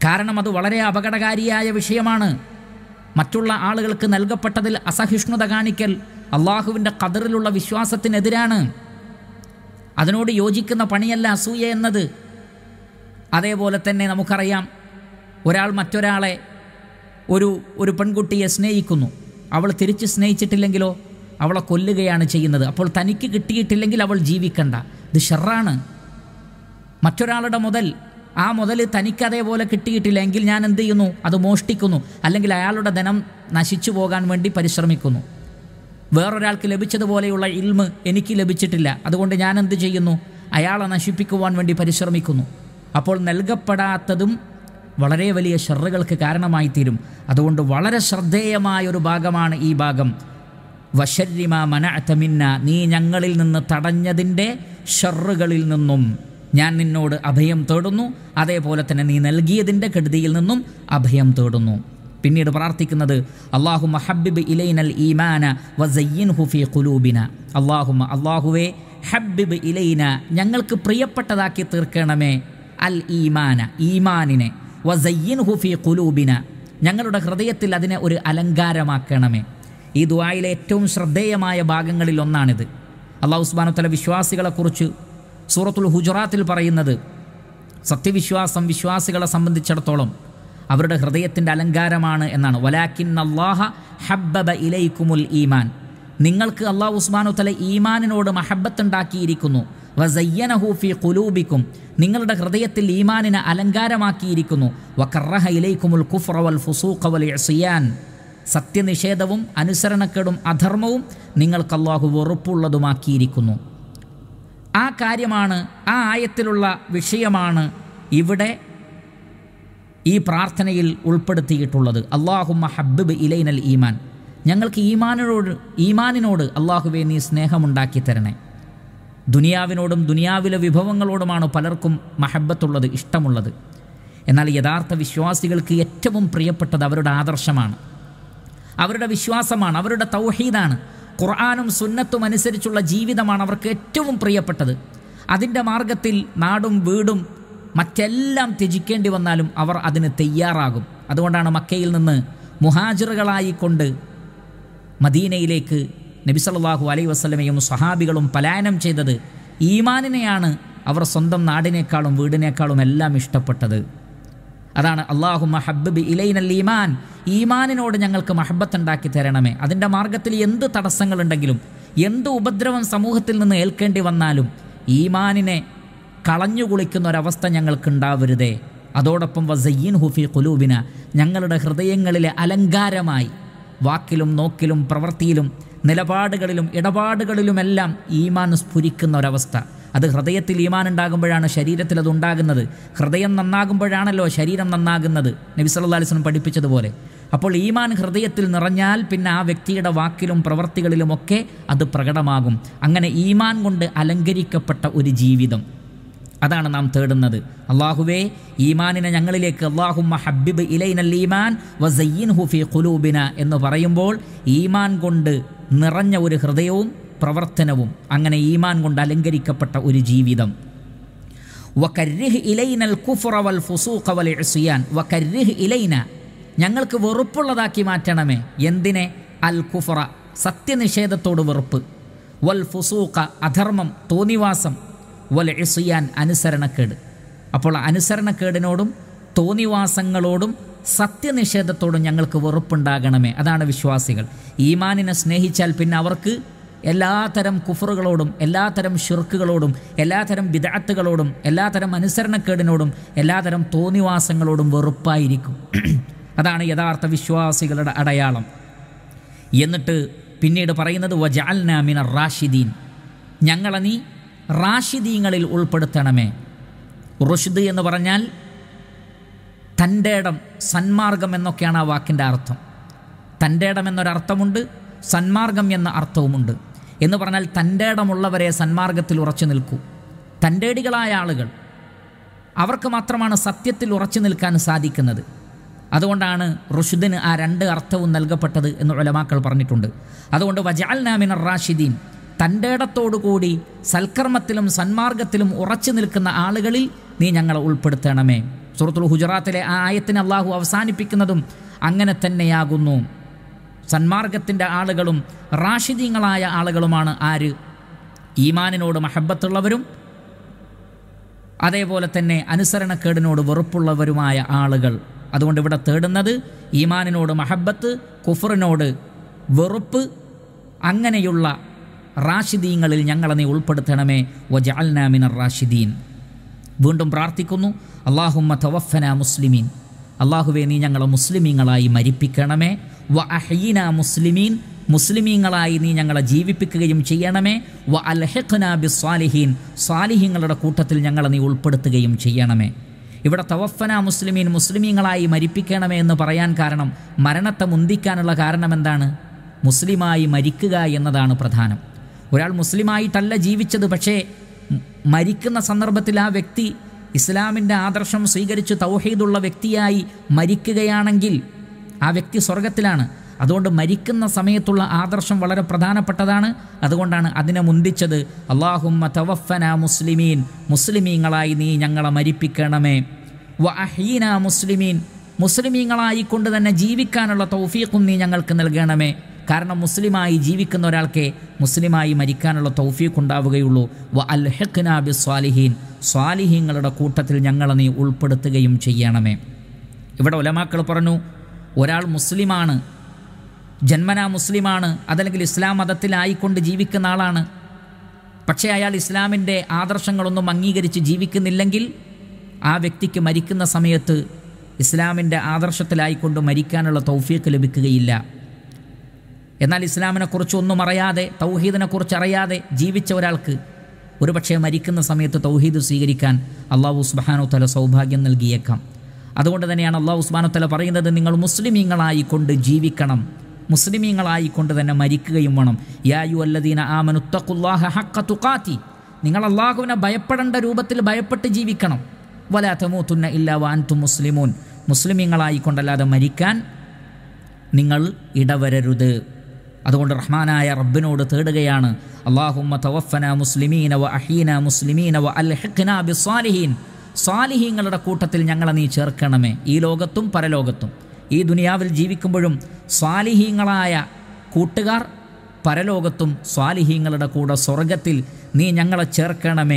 കാരണം അത് വളരെ അപകടകാരിയായ വിഷയമാണ് മറ്റുള്ള ആളുകൾക്ക് നൽകപ്പെട്ടതിൽ അസഹിഷ്ണുത കാണിക്കൽ അള്ളാഹുവിൻ്റെ കതറിലുള്ള വിശ്വാസത്തിനെതിരാണ് അതിനോട് യോജിക്കുന്ന പണിയല്ല അസൂയ എന്നത് അതേപോലെ തന്നെ നമുക്കറിയാം ഒരാൾ മറ്റൊരാളെ ഒരു ഒരു പെൺകുട്ടിയെ സ്നേഹിക്കുന്നു അവൾ തിരിച്ച് സ്നേഹിച്ചിട്ടില്ലെങ്കിലോ അവളെ കൊല്ലുകയാണ് ചെയ്യുന്നത് അപ്പോൾ തനിക്ക് കിട്ടിയിട്ടില്ലെങ്കിൽ അവൾ ജീവിക്കണ്ട ഇത് ഷെറാണ് മറ്റൊരാളുടെ മുതൽ ആ മുതൽ തനിക്ക് അതേപോലെ കിട്ടിയിട്ടില്ലെങ്കിൽ ഞാൻ എന്ത് ചെയ്യുന്നു അത് മോഷ്ടിക്കുന്നു അല്ലെങ്കിൽ അയാളുടെ ധനം നശിച്ചു പോകാൻ വേണ്ടി പരിശ്രമിക്കുന്നു വേറൊരാൾക്ക് ലഭിച്ചതുപോലെയുള്ള ഇൽമ് എനിക്ക് ലഭിച്ചിട്ടില്ല അതുകൊണ്ട് ഞാൻ എന്ത് ചെയ്യുന്നു അയാളെ നശിപ്പിക്കുവാൻ വേണ്ടി പരിശ്രമിക്കുന്നു അപ്പോൾ നൽകപ്പെടാത്തതും വളരെ വലിയ ഷെറുകൾക്ക് കാരണമായി തീരും അതുകൊണ്ട് വളരെ ശ്രദ്ധേയമായ ഒരു ഭാഗമാണ് ഈ ഭാഗം വശരിമ മനഅത്തമിന്ന നീ ഞങ്ങളിൽ നിന്ന് തടഞ്ഞതിൻ്റെ ഷെറുകളിൽ നിന്നും ഞാൻ നിന്നോട് അഭയം തേടുന്നു അതേപോലെ തന്നെ നീ നൽകിയതിൻ്റെ കെടുതിയിൽ നിന്നും അഭയം തേടുന്നു പിന്നീട് പ്രാർത്ഥിക്കുന്നത് അള്ളാഹു ഹബ്ബിബ് ഇലൈനൽ ഈമാന വസയ്യിൻ ഹുഫി ഖുലൂബിന അള്ളാഹുമ അള്ളാഹുവേ ഹബ്ബിബ് ഇലൈന ഞങ്ങൾക്ക് പ്രിയപ്പെട്ടതാക്കി തീർക്കണമേ അൽ ഈമാന ഈമാനിനെ വസയ്യിൻ ഹുഫി ഖുലൂബിന ഞങ്ങളുടെ ഹൃദയത്തിൽ അതിനെ ഒരു അലങ്കാരമാക്കണമേ ഈ ദുആയിലെ ഏറ്റവും ശ്രദ്ധേയമായ ഭാഗങ്ങളിൽ ഒന്നാണിത് അള്ളാഹു സുബാനുത്തല വിശ്വാസികളെക്കുറിച്ച് സൂറത്തുൽ ഹുജറാത്തിൽ പറയുന്നത് സത്യവിശ്വാസം വിശ്വാസികളെ സംബന്ധിച്ചിടത്തോളം അവരുടെ ഹൃദയത്തിൻ്റെ അലങ്കാരമാണ് എന്നാണ് വലാക്കിൻ അള്ളാഹ ഹബ്ബബ ഇലൈക്കുമുൽ ഈമാൻ നിങ്ങൾക്ക് അള്ളാഹു ഉസ്മാനു തല ഈമാനിനോട് മഹബത്തുണ്ടാക്കിയിരിക്കുന്നു വസയ്യനഹു ഫി ഖുലൂബിക്കും നിങ്ങളുടെ ഹൃദയത്തിൽ ഈമാനിനെ അലങ്കാരമാക്കിയിരിക്കുന്നു വക്കറഹ ഇലൈക്കുമുൽ കുഫ്ര വൽ ഫുസൂഖ വൽ ഇസ്യാൻ സത്യനിഷേധവും അനുസരണക്കേടും അധർമ്മവും നിങ്ങൾക്ക് അള്ളാഹു വെറുപ്പുള്ളതുമാക്കിയിരിക്കുന്നു ആ കാര്യമാണ് ആ ആയത്തിലുള്ള വിഷയമാണ് ഇവിടെ ഈ പ്രാർത്ഥനയിൽ ഉൾപ്പെടുത്തിയിട്ടുള്ളത് അള്ളാഹുമ്മ ഹബ്ബിബ് ഇലൈനൽ ഈമാൻ ഞങ്ങൾക്ക് ഈമാനിനോട് ഈമാനിനോട് അള്ളാഹുവെ നീ സ്നേഹമുണ്ടാക്കി തരണേ ദുനിയാവിനോടും ദുനിയാവിലെ വിഭവങ്ങളോടുമാണ് പലർക്കും മഹബത്തുള്ളത് ഇഷ്ടമുള്ളത് എന്നാൽ യഥാർത്ഥ വിശ്വാസികൾക്ക് ഏറ്റവും പ്രിയപ്പെട്ടത് അവരുടെ ആദർശമാണ് അവരുടെ വിശ്വാസമാണ് അവരുടെ തൗഹീദാണ് ഖുർആാനും സുന്നത്തും അനുസരിച്ചുള്ള ജീവിതമാണ് അവർക്ക് ഏറ്റവും പ്രിയപ്പെട്ടത് അതിൻ്റെ മാർഗത്തിൽ നാടും വീടും മറ്റെല്ലാം ത്യജിക്കേണ്ടി വന്നാലും അവർ അതിന് തയ്യാറാകും അതുകൊണ്ടാണ് മക്കയിൽ നിന്ന് മുഹാജിറുകളായിക്കൊണ്ട് മദീനയിലേക്ക് നബി സല്ലല്ലാഹു അലൈഹി വസല്ലമയും സ്വഹാബികളും പലായനം ചെയ്തത് ഈമാനിനെയാണ് അവർ സ്വന്തം നാടിനേക്കാളും വീടിനേക്കാളും എല്ലാം ഇഷ്ടപ്പെട്ടത് അതാണ് അള്ളാഹു മഹബബ് ഇലൈനൽ ഈമാൻ ഈമാനിനോട് ഞങ്ങൾക്ക് മഹബത്തുണ്ടാക്കി തരണമേ അതിൻ്റെ മാർഗത്തിൽ എന്ത് തടസ്സങ്ങളുണ്ടെങ്കിലും എന്ത് ഉപദ്രവം സമൂഹത്തിൽ നിന്ന് ഏൽക്കേണ്ടി വന്നാലും ഈമാനിനെ കളഞ്ഞു കുളിക്കുന്ന ഒരവസ്ഥ ഞങ്ങൾക്കുണ്ടാവരുതേ അതോടൊപ്പം വസയ്യീൻ ഹുഫി കുലൂബിന ഞങ്ങളുടെ ഹൃദയങ്ങളിലെ അലങ്കാരമായി വാക്കിലും നോക്കിലും പ്രവൃത്തിയിലും നിലപാടുകളിലും ഇടപാടുകളിലുമെല്ലാം ഈമാൻ സ്ഫുരിക്കുന്ന ഒരവസ്ഥ അത് ഹൃദയത്തിൽ ഈമാൻ ഉണ്ടാകുമ്പോഴാണ് ശരീരത്തിൽ അത് ഉണ്ടാകുന്നത് ഹൃദയം നന്നാകുമ്പോഴാണല്ലോ ശരീരം നന്നാകുന്നത് നബി സല്ലല്ലാഹു അലൈഹി വസല്ലം പഠിപ്പിച്ചതുപോലെ അപ്പോൾ ഈമാൻ ഹൃദയത്തിൽ നിറഞ്ഞാൽ പിന്നെ ആ വ്യക്തിയുടെ വാക്കിലും പ്രവൃത്തികളിലുമൊക്കെ അത് പ്രകടമാകും അങ്ങനെ ഈമാൻ കൊണ്ട് അലങ്കരിക്കപ്പെട്ട ഒരു ജീവിതം അതാണ് നാം തേടുന്നത് അള്ളാഹുവേ ഈമാനിനെ ഞങ്ങളിലേക്ക് അള്ളാഹുമ്മ ഹബ്ബിബ് ഇലൈനൽ ഈമാൻ വസയ്യിൻ ഹുഫി ഖുലൂബിന എന്ന് പറയുമ്പോൾ ഈമാൻ കൊണ്ട് നിറഞ്ഞ ഒരു ഹൃദയവും പ്രവർത്തനവും അങ്ങനെ ഈമാൻ കൊണ്ട് അലങ്കരിക്കപ്പെട്ട ഒരു ജീവിതം വകരിഹ് ഇലൈനൽ കുഫ്റ വൽ ഫുസൂഖ വൽ ഇസ്യാൻ വകരിഹ് ഇലൈന ഞങ്ങൾക്ക് വെറുപ്പുള്ളതാക്കി മാറ്റണമേ എന്തിനെ അൽ കുഫറ സത്യനിഷേധത്തോട് വെറുപ്പ് വൽ ഫുസൂഖ അധർമ്മം തോന്നിവാസം വൽ ഇസ്യാൻ അനുസരണക്കേട് അപ്പോൾ അനുസരണക്കേടിനോടും തോന്നിവാസങ്ങളോടും സത്യനിഷേധത്തോടും ഞങ്ങൾക്ക് വെറുപ്പുണ്ടാകണമേ അതാണ് വിശ്വാസികൾ ഈമാനിനെ സ്നേഹിച്ചാൽ പിന്നെ അവർക്ക് എല്ലാത്തരം കുഫറുകളോടും എല്ലാത്തരം ഷിർക്കുകളോടും എല്ലാത്തരം വിദാത്തുകളോടും എല്ലാത്തരം അനുസരണക്കേടിനോടും എല്ലാത്തരം തോന്നിവാസങ്ങളോടും വെറുപ്പായിരിക്കും അതാണ് യഥാർത്ഥ വിശ്വാസികളുടെ അടയാളം എന്നിട്ട് പിന്നീട് പറയുന്നത് വജാൽന മിന റാഷിദീൻ ഞങ്ങളെ നീ റാഷിദീങ്ങളിൽ ഉൾപ്പെടുത്തണമേ റുഷ്ദ് എന്ന് പറഞ്ഞാൽ തൻ്റെ ഇടം സന്മാർഗം എന്നൊക്കെയാണ് ആ വാക്കിൻ്റെ അർത്ഥം തൻ്റെ ഇടം എന്നൊരർത്ഥമുണ്ട് സന്മാർഗം എന്ന അർത്ഥവുമുണ്ട് എന്ന് പറഞ്ഞാൽ തൻ്റെ ഇടമുള്ളവരെ സന്മാർഗത്തിൽ ഉറച്ചു നിൽക്കൂ തൻ്റേടികളായ ആളുകൾ അവർക്ക് മാത്രമാണ് സത്യത്തിൽ ഉറച്ചു നിൽക്കാൻ സാധിക്കുന്നത് അതുകൊണ്ടാണ് റുഷുദിന് ആ രണ്ട് അർത്ഥവും നൽകപ്പെട്ടത് എന്ന് ഉലമാക്കൾ പറഞ്ഞിട്ടുണ്ട് അതുകൊണ്ട് വജാൽ നാമിനർ റാഷിദീൻ തൻ്റെ ഇടത്തോടുകൂടി സൽക്കർമ്മത്തിലും സന്മാർഗത്തിലും ഉറച്ചു നിൽക്കുന്ന ആളുകളിൽ നീ ഞങ്ങളെ ഉൾപ്പെടുത്തണമേ സൂറത്തുൽ ഹുജറാത്തിലെ ആ ആയത്തിന് അള്ളാഹു അവസാനിപ്പിക്കുന്നതും അങ്ങനെ തന്നെയാകുന്നു സന്മാർഗത്തിൻ്റെ ആളുകളും റാഷിദീങ്ങളായ ആളുകളുമാണ് ആര് ഈമാനിനോട് മഹബത്തുള്ളവരും അതേപോലെ തന്നെ അനുസരണക്കേടിനോട് വെറുപ്പുള്ളവരുമായ ആളുകൾ അതുകൊണ്ട് ഇവിടെ തേടുന്നത് ഈമാനിനോട് മഹബത്ത് കുഫറിനോട് വെറുപ്പ് അങ്ങനെയുള്ള റാഷിദീങ്ങളിൽ ഞങ്ങളെ നീ ഉൾപ്പെടുത്തണമേ വജാൽനാമിനർ റാഷിദീൻ വീണ്ടും പ്രാർത്ഥിക്കുന്നു അള്ളാഹുമ്മ തവഫന മുസ്ലിമീൻ അള്ളാഹുവെ നീ ഞങ്ങളെ മുസ്ലിമീങ്ങളായി മരിപ്പിക്കണമേ വ അഹീന മുസ്ലിമീൻ മുസ്ലിമീങ്ങളായി നീ ഞങ്ങളെ ജീവിപ്പിക്കുകയും ചെയ്യണമേ വ അൽഹഖ്ന ബി സ്വാലിഹീൻ സ്വാലിഹീങ്ങളുടെ കൂട്ടത്തിൽ ഞങ്ങളെ നീ ഉൾപ്പെടുത്തുകയും ചെയ്യണമേ ഇവിടെ തവഫന മുസ്ലിമീൻ മുസ്ലിമീങ്ങളായി മരിപ്പിക്കണമേ എന്ന് പറയാൻ കാരണം മരണത്തെ മുന്തിക്കാനുള്ള കാരണം എന്താണ് മുസ്ലിമായി മരിക്കുക എന്നതാണ് പ്രധാനം ഒരാൾ മുസ്ലിമായിട്ടല്ല ജീവിച്ചത് പക്ഷേ മ- മരിക്കുന്ന സന്ദർഭത്തിൽ ആ വ്യക്തി ഇസ്ലാമിൻ്റെ ആദർശം സ്വീകരിച്ച് തൗഹീദുള്ള വ്യക്തിയായി മരിക്കുകയാണെങ്കിൽ ആ വ്യക്തി സ്വർഗത്തിലാണ് അതുകൊണ്ട് മരിക്കുന്ന സമയത്തുള്ള ആദർശം വളരെ പ്രധാനപ്പെട്ടതാണ് അതുകൊണ്ടാണ് അതിനെ മുന്തിച്ചത് അള്ളാഹുമ്മ തവഫന മുസ്ലിമീൻ മുസ്ലിമീങ്ങളായി നീ ഞങ്ങളെ മരിപ്പിക്കണമേ വ അഹീന മുസ്ലിമീൻ മുസ്ലിമീങ്ങളായിക്കൊണ്ട് തന്നെ ജീവിക്കാനുള്ള തൗഫീഖും നീ ഞങ്ങൾക്ക് നൽകണമേ കാരണം മുസ്ലിമായി ജീവിക്കുന്ന ഒരാൾക്ക് മുസ്ലിമായി മരിക്കാനുള്ള തൗഫീഖ് ഉണ്ടാവുകയുള്ളൂ വ അൽഹഖ്ന ബി സ്വാലിഹീൻ സ്വാലിഹീങ്ങളുടെ കൂട്ടത്തിൽ ഞങ്ങളെ നീ ഉൾപ്പെടുത്തുകയും ചെയ്യണമേ ഇവിടെ ഉലമാക്കൾ പറഞ്ഞു ഒരാൾ മുസ്ലിമാണ് ജന്മനാ മുസ്ലിമാണ് അതല്ലെങ്കിൽ ഇസ്ലാം മതത്തിലായിക്കൊണ്ട് ജീവിക്കുന്ന ആളാണ് പക്ഷേ അയാൾ ഇസ്ലാമിൻ്റെ ആദർശങ്ങളൊന്നും അംഗീകരിച്ച് ജീവിക്കുന്നില്ലെങ്കിൽ ആ വ്യക്തിക്ക് മരിക്കുന്ന സമയത്ത് ഇസ്ലാമിൻ്റെ ആദർശത്തിലായിക്കൊണ്ട് മരിക്കാനുള്ള തൗഫീക്ക് ലഭിക്കുകയില്ല എന്നാൽ ഇസ്ലാമിനെക്കുറിച്ച് ഒന്നും അറിയാതെ തൗഹീദിനെക്കുറിച്ച് അറിയാതെ ജീവിച്ച ഒരാൾക്ക് ഒരുപക്ഷെ മരിക്കുന്ന സമയത്ത് തൗഹീദ് സ്വീകരിക്കാൻ അള്ളാഹു സുബാനു തല സൗഭാഗ്യം നൽകിയേക്കാം അതുകൊണ്ട് തന്നെയാണ് അള്ളാഹു സുബാനു തല പറയുന്നത് നിങ്ങൾ മുസ്ലിമീങ്ങളായിക്കൊണ്ട് ജീവിക്കണം മുസ്ലിമീങ്ങളായിക്കൊണ്ട് തന്നെ മരിക്കുകയും വേണം യായു അല്ലദീന ആമനുത്തഖുല്ലാഹ ഹഖ തുഖാത്തി നിങ്ങൾ അള്ളാഹുവിനെ ഭയപ്പെടേണ്ട രൂപത്തിൽ ഭയപ്പെട്ട് ജീവിക്കണം വലാ തമൂത്തുന്ന ഇല്ലാ വാൻതു മുസ്ലിമൂൻ മുസ്ലിമീങ്ങളായിക്കൊണ്ടല്ലാതെ മരിക്കാൻ നിങ്ങൾ ഇടവരരുത് അതുകൊണ്ട് റഹ്മാനായ റബ്ബിനോട് തേടുകയാണ് അള്ളാഹുമ്മ തവഫന മുസ്ലിമീന വ അഹീന മുസ്ലിമീന വ അൽഹിഖ്ന ബി സ്വാലിഹീൻ സ്വാലിഹീങ്ങളുടെ കൂട്ടത്തിൽ ഞങ്ങളെ നീ ചേർക്കണമേ ഈ ലോകത്തും പരലോകത്തും ഈ ദുനിയാവിൽ ജീവിക്കുമ്പോഴും സ്വാലിഹീങ്ങളായ കൂട്ടുകാർ പരലോകത്തും സ്വാലിഹീങ്ങളുടെ കൂടെ സ്വർഗത്തിൽ നീ ഞങ്ങളെ ചേർക്കണമേ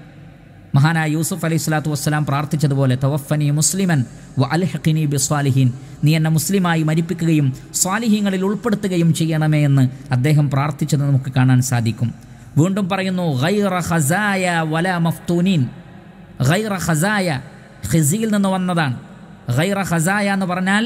മഹാനായ യൂസുഫ് അലൈഹി സ്വലാത്തു വസ്സലാം പ്രാർത്ഥിച്ചതുപോലെ തവഫനി മുസ്ലിമൻ വ അൽഹഖിനി ബി സ്വാലിഹീൻ നീ എന്നെ മുസ്ലിമായി മരിപ്പിക്കുകയും സ്വാലിഹീങ്ങളിൽ ഉൾപ്പെടുത്തുകയും ചെയ്യണമേ എന്ന് അദ്ദേഹം പ്രാർത്ഥിച്ചത് നമുക്ക് കാണാൻ സാധിക്കും വീണ്ടും പറയുന്നു ഗൈറ ഖസായ വല മഫ്തൂനീൻ ഗൈറ ഖസായ ഖിസിയിൽ നിന്ന് വന്നതാണ് ഗൈറ ഖസായ എന്ന് പറഞ്ഞാൽ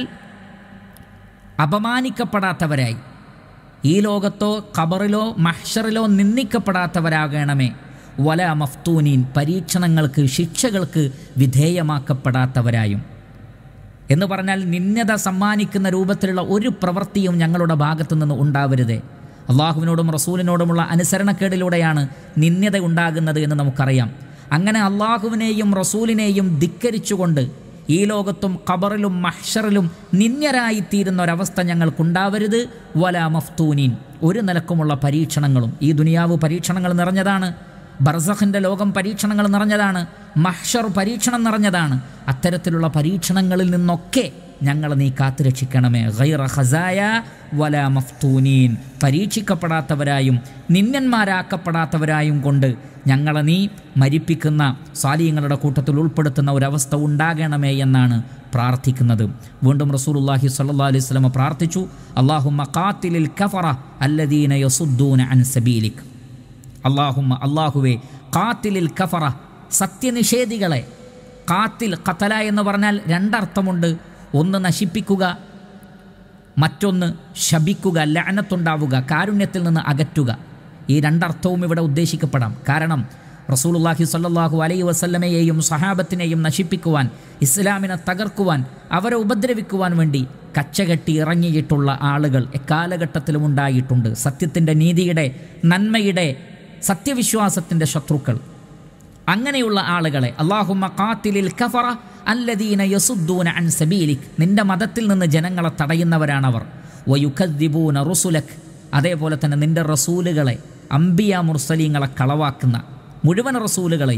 അപമാനിക്കപ്പെടാത്തവരായി ഈ ലോകത്തോ ഖബറിലോ മഹ്ഷറിലോ നിന്ദിക്കപ്പെടാത്തവരാകണമേ വല മഫ്തൂനീൻ പരീക്ഷണങ്ങൾക്ക് ശിക്ഷകൾക്ക് വിധേയമാക്കപ്പെടാത്തവരായും എന്ന് പറഞ്ഞാൽ നിന്യത സമ്മാനിക്കുന്ന രൂപത്തിലുള്ള ഒരു പ്രവൃത്തിയും ഞങ്ങളുടെ ഭാഗത്തു നിന്ന് ഉണ്ടാവരുതേ അള്ളാഹുവിനോടും റസൂലിനോടുമുള്ള അനുസരണക്കേടിലൂടെയാണ് നിന്യത ഉണ്ടാകുന്നത് എന്ന് നമുക്കറിയാം അങ്ങനെ അള്ളാഹുവിനെയും റസൂലിനെയും ധിക്കരിച്ചുകൊണ്ട് ഈ ലോകത്തും ഖബറിലും മഹ്ഷറിലും നിന്യരായിത്തീരുന്ന ഒരവസ്ഥ ഞങ്ങൾക്കുണ്ടാവരുത് വല മഫ്തൂനീൻ ഒരു നിലക്കുമുള്ള പരീക്ഷണങ്ങളും ഈ ദുനിയാവ് പരീക്ഷണങ്ങൾ നിറഞ്ഞതാണ് ബർസഖിൻ്റെ ലോകം പരീക്ഷണങ്ങൾ നിറഞ്ഞതാണ് മഹ്ഷർ പരീക്ഷണം നിറഞ്ഞതാണ് അത്തരത്തിലുള്ള പരീക്ഷണങ്ങളിൽ നിന്നൊക്കെ ഞങ്ങളെ നീ കാത്തുരക്ഷിക്കണമേ ഗൈറ ഖസായ വല മഫ്തൂനീൻ പരീക്ഷിക്കപ്പെടാത്തവരായും നിന്യന്മാരാക്കപ്പെടാത്തവരായും കൊണ്ട് ഞങ്ങളെ നീ മരിപ്പിക്കുന്ന സാലിയങ്ങളുടെ കൂട്ടത്തിൽ ഉൾപ്പെടുത്തുന്ന ഒരവസ്ഥ ഉണ്ടാകണമേ എന്നാണ് പ്രാർത്ഥിക്കുന്നത് വീണ്ടും റസൂലുള്ളാഹി സ്വല്ലല്ലാഹു അലൈഹി വസല്ലം പ്രാർത്ഥിച്ചു അല്ലാഹുമ്മ ഖാത്തിലിൽ കഫറ അല്ലദീന യസുദ്ദൂന അൻ സബീലിക് അള്ളാഹുമ്മ അള്ളാഹുവെ കാത്തിലിൽ കഫറ സത്യനിഷേധികളെ കാത്തിൽ ഖത്തല എന്ന് പറഞ്ഞാൽ രണ്ടർത്ഥമുണ്ട് ഒന്ന് നശിപ്പിക്കുക മറ്റൊന്ന് ശപിക്കുക ലഅനത്തുണ്ടാവുക കാരുണ്യത്തിൽ നിന്ന് അകറ്റുക ഈ രണ്ടർത്ഥവും ഇവിടെ ഉദ്ദേശിക്കപ്പെടാം കാരണം റസൂലുള്ളാഹി സ്വല്ലല്ലാഹു അലൈഹി വസല്ലമയെയും സഹാബത്തിനെയും നശിപ്പിക്കുവാൻ ഇസ്ലാമിനെ തകർക്കുവാൻ അവരെ ഉപദ്രവിക്കുവാൻ വേണ്ടി കച്ചകെട്ടി ഇറങ്ങിയിട്ടുള്ള ആളുകൾ എക്കാലഘട്ടത്തിലും ഉണ്ടായിട്ടുണ്ട് സത്യത്തിൻ്റെ നീതിയുടെ നന്മയുടെ സത്യവിശ്വാസത്തിൻ്റെ ശത്രുക്കൾ അങ്ങനെയുള്ള ആളുകളെ അള്ളാഹുമ്മ കാത്തിലിൽ കഫറ അല്ലദീന യസുദ്ദൂന അൻ സബീലിക് നിന്റെ മതത്തിൽ നിന്ന് ജനങ്ങളെ തടയുന്നവരാണവർ വയുഖദ്ദിബൂന റുസുലക് അതേപോലെ തന്നെ നിന്റെ റസൂലുകളെ അംബിയ മുർസലീങ്ങളെ കളവാക്കുന്ന മുഴുവൻ റസൂലുകളെയും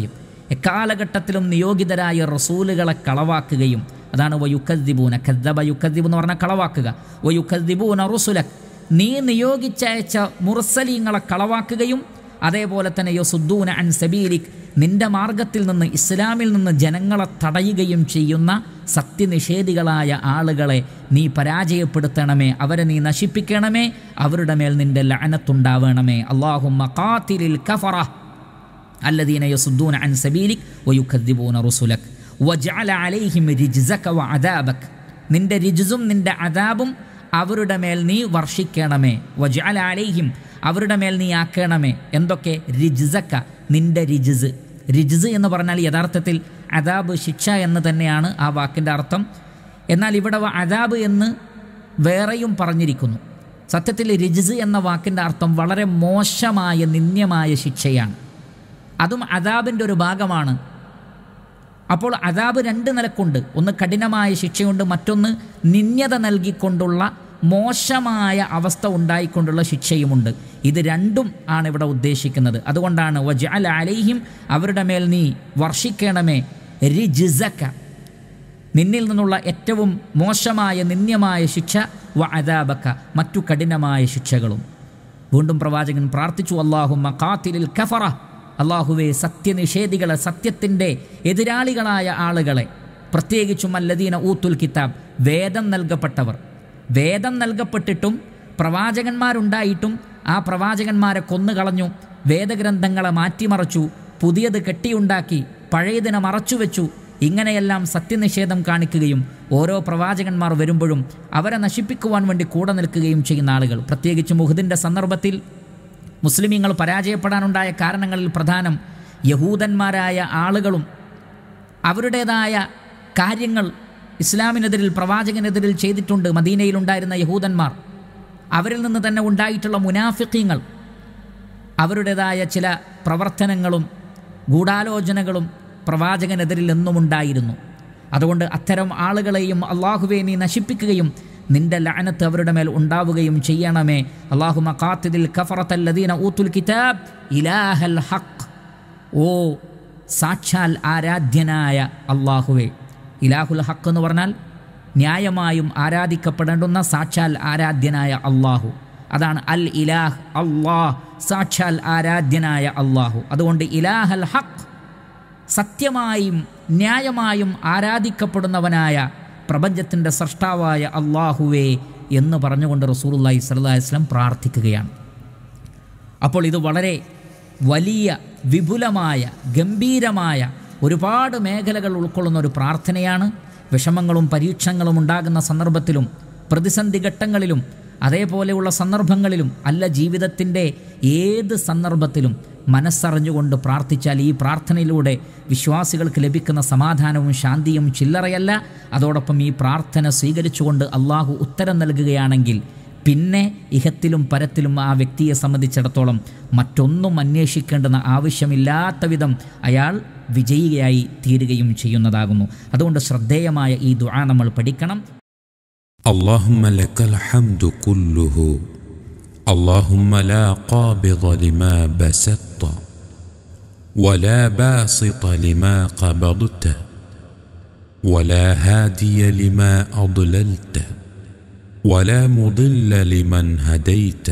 എക്കാലഘട്ടത്തിലും നിയോഗിതരായ റസൂലുകളെ കളവാക്കുകയും അതാണ് വയുക്കദ്ദിബൂന കദ്ദബ യുക്കദ്ദിബ് എന്ന് പറഞ്ഞാൽ കളവാക്കുക വയുക്കദ്ദിബൂന റുസുലക് നീ നിയോഗിച്ചയച്ച മുർസലീങ്ങളെ കളവാക്കുകയും അതേപോലെ തന്നെ യൊസുദ്ദൂന അൻ സബീലിക് നിന്റെ മാർഗത്തിൽ നിന്ന് ഇസ്ലാമിൽ നിന്ന് ജനങ്ങളെ തടയുകയും ചെയ്യുന്ന സത്യനിഷേധികളായ ആളുകളെ നീ പരാജയപ്പെടുത്തണമേ അവരെ നീ നശിപ്പിക്കണമേ അവരുടെ മേൽ നിന്റെ ലഅനത്തുണ്ടാവണമേ അള്ളാഹുമ്മ ഖാതിലിൽ കഫറ الذين يصدون عن سبيلك ويكذبون رسلك وجعل عليهم رجزك وعذابك നിന്റെ രിജുസും നിന്റെ അതാബും അവരുടെ മേൽ നീ വർഷിക്കണമേ വജഅല അലൈഹിം അവരുടെ മേൽ നീ ആക്കണമേ എന്തൊക്കെ റിജ്സക്ക നിന്റെ റിജിസ് റിജിസ് എന്ന് പറഞ്ഞാൽ യഥാർത്ഥത്തിൽ അതാബ് ശിക്ഷ എന്ന് തന്നെയാണ് ആ വാക്കിൻ്റെ അർത്ഥം എന്നാൽ ഇവിടെ വ- അതാബ് എന്ന് വേറെയും പറഞ്ഞിരിക്കുന്നു സത്യത്തിൽ റിജിസ് എന്ന വാക്കിൻ്റെ അർത്ഥം വളരെ മോശമായ നിന്ദ്യമായ ശിക്ഷയാണ് അതും അതാബിൻ്റെ ഒരു ഭാഗമാണ് അപ്പോൾ അതാബ് രണ്ട് നിലക്കുണ്ട് ഒന്ന് കഠിനമായ ശിക്ഷയുണ്ട് മറ്റൊന്ന് നിന്യത നൽകിക്കൊണ്ടുള്ള മോശമായ അവസ്ഥ ഉണ്ടായിക്കൊണ്ടുള്ള ശിക്ഷയുമുണ്ട് ഇത് രണ്ടും ആണ് ഇവിടെ ഉദ്ദേശിക്കുന്നത് അതുകൊണ്ടാണ് വജഅൽ അലൈഹിം അവരുടെ മേൽ നീ വർഷിക്കണമേ റിജിസക്ക നിന്നിൽ നിന്നുള്ള ഏറ്റവും മോശമായ നിന്ദ്യമായ ശിക്ഷ വ അദാബക്ക മറ്റു കഠിനമായ ശിക്ഷകളും വീണ്ടും പ്രവാചകൻ പ്രാർത്ഥിച്ചു അള്ളാഹുമ്മ കാത്തിലിൽ കഫറ അള്ളാഹുവെ സത്യനിഷേധികളെ സത്യത്തിൻ്റെ എതിരാളികളായ ആളുകളെ പ്രത്യേകിച്ചും അല്ലദീന ഊത്തുൽ കിതാബ് വേദം നൽകപ്പെട്ടവർ വേദം നൽകപ്പെട്ടിട്ടും പ്രവാചകന്മാരുണ്ടായിട്ടും ആ പ്രവാചകന്മാരെ കൊന്നുകളഞ്ഞു വേദഗ്രന്ഥങ്ങളെ മാറ്റിമറച്ചു പുതിയത് കെട്ടിയുണ്ടാക്കി പഴയതിനെ മറച്ചുവെച്ചു ഇങ്ങനെയെല്ലാം സത്യനിഷേധം കാണിക്കുകയും ഓരോ പ്രവാചകന്മാർ വരുമ്പോഴും അവരെ നശിപ്പിക്കുവാൻ വേണ്ടി കൂടെ നിൽക്കുകയും ചെയ്യുന്ന ആളുകൾ പ്രത്യേകിച്ച് മുഹദിൻ്റെ സന്ദർഭത്തിൽ മുസ്ലിമീങ്ങൾ പരാജയപ്പെടാനുണ്ടായ കാരണങ്ങളിൽ പ്രധാനം യഹൂദന്മാരായ ആളുകളും അവരുടേതായ കാര്യങ്ങൾ ഇസ്ലാമിനെതിരിൽ പ്രവാചകനെതിരിൽ ചെയ്തിട്ടുണ്ട് മദീനയിലുണ്ടായിരുന്ന യഹൂദന്മാർ അവരിൽ നിന്ന് തന്നെ ഉണ്ടായിട്ടുള്ള മുനാഫിക്കീങ്ങൾ അവരുടേതായ ചില പ്രവർത്തനങ്ങളും ഗൂഢാലോചനകളും പ്രവാചകനെതിരിൽ എന്നും ഉണ്ടായിരുന്നു അതുകൊണ്ട് അത്തരം ആളുകളെയും അള്ളാഹുവെ നീ നശിപ്പിക്കുകയും നിന്റെ ലഅനത്ത് അവരുടെ മേൽ ഉണ്ടാവുകയും ചെയ്യണമേ അള്ളാഹു മക്കാത്തിദിൽ കഫറത്തല്ലദീന ഊത്തുൽ കിതാബ് ഇലാഹൽ ഹഖ് ഓ സാക്ഷാൽ ആരാധ്യനായ അള്ളാഹുവേ ഇലാഹുൽ ഹക്ക് എന്ന് പറഞ്ഞാൽ ന്യായമായും ആരാധിക്കപ്പെടേണ്ടുന്ന സാക്ഷാൽ ആരാധ്യനായ അള്ളാഹു അതാണ് അൽ ഇലാഹ് അള്ളാഹ് സാക്ഷാൽ ആരാധ്യനായ അള്ളാഹു അതുകൊണ്ട് ഇലാഹൽ ഹക്ക് സത്യമായും ന്യായമായും ആരാധിക്കപ്പെടുന്നവനായ പ്രപഞ്ചത്തിൻ്റെ സൃഷ്ടാവായ അള്ളാഹുവേ എന്ന് പറഞ്ഞുകൊണ്ട് റസൂലുള്ളാഹി സ്വല്ലല്ലാഹി അലൈഹി വസല്ലം പ്രാർത്ഥിക്കുകയാണ് അപ്പോൾ ഇത് വളരെ വലിയ വിപുലമായ ഗംഭീരമായ ഒരുപാട് മേഖലകൾ ഉൾക്കൊള്ളുന്ന ഒരു പ്രാർത്ഥനയാണ് വിഷമങ്ങളും പരീക്ഷണങ്ങളും ഉണ്ടാകുന്ന സന്ദർഭത്തിലും പ്രതിസന്ധി ഘട്ടങ്ങളിലും അതേപോലെയുള്ള സന്ദർഭങ്ങളിലും അല്ല ജീവിതത്തിൻ്റെ ഏത് സന്ദർഭത്തിലും മനസ്സറിഞ്ഞുകൊണ്ട് പ്രാർത്ഥിച്ചാൽ ഈ പ്രാർത്ഥനയിലൂടെ വിശ്വാസികൾക്ക് ലഭിക്കുന്ന സമാധാനവും ശാന്തിയും ചില്ലറയല്ല അതോടൊപ്പം ഈ പ്രാർത്ഥന സ്വീകരിച്ചുകൊണ്ട് അള്ളാഹു ഉത്തരം നൽകുകയാണെങ്കിൽ പിന്നെ ഇഹത്തിലും പരത്തിലും ആ വ്യക്തിയെ സംബന്ധിച്ചിടത്തോളം മറ്റൊന്നും അന്വേഷിക്കേണ്ടെന്ന ആവശ്യമില്ലാത്ത വിധം അയാൾ വിജയിയായി തീരുകയും ചെയ്യുന്നതാകുന്നു അതുകൊണ്ട് ശ്രദ്ധേയമായ ഈ ദുആ നമ്മൾ പഠിക്കണം اللهم لك الحمد كله اللهم لا قابض لما بسطت ولا باسط لما قبضت ولا هادي لما اضللت ولا مضل لمن هديت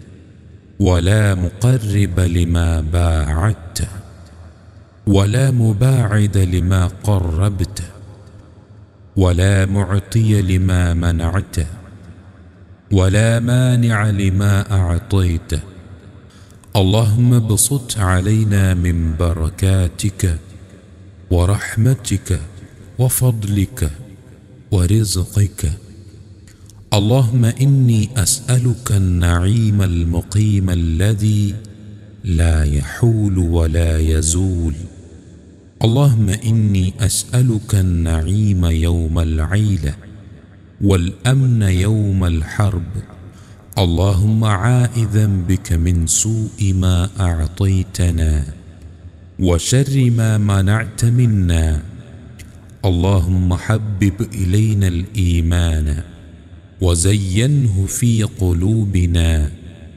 ولا مقرب لما باعدت ولا مباعد لما قربت ولا معطي لما منعت ولا مانع لما اعطيت اللهم ابسط علينا من بركاتك ورحمتك وفضلك ورزقك اللهم اني اسالك النعيم المقيم الذي لا يحول ولا يزول اللهم اني اسالك النعيم يوم العيله والامن يوم الحرب اللهم عائذا بك من سوء ما اعطيتنا وشر ما منعت منا اللهم حبب الينا الايمان وزينه في قلوبنا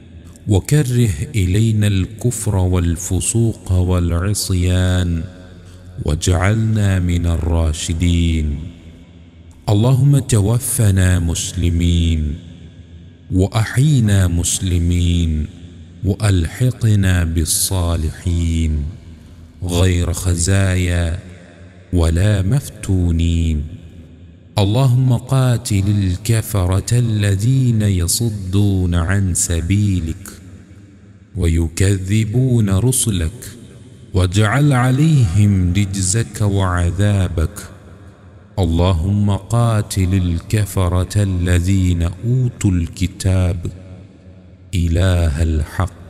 وكره الينا الكفر والفسوق والعصيان واجعلنا من الراشدين اللهم توفنا مسلمين واحينا مسلمين والحقنا بالصالحين غير خزايا ولا مفتونين اللهم قاتل الكفره الذين يصدون عن سبيلك ويكذبون رسلك واجعل عليهم رجزك وعذابك اللهم قاتل الكفره الذين اوتوا الكتاب اله الحق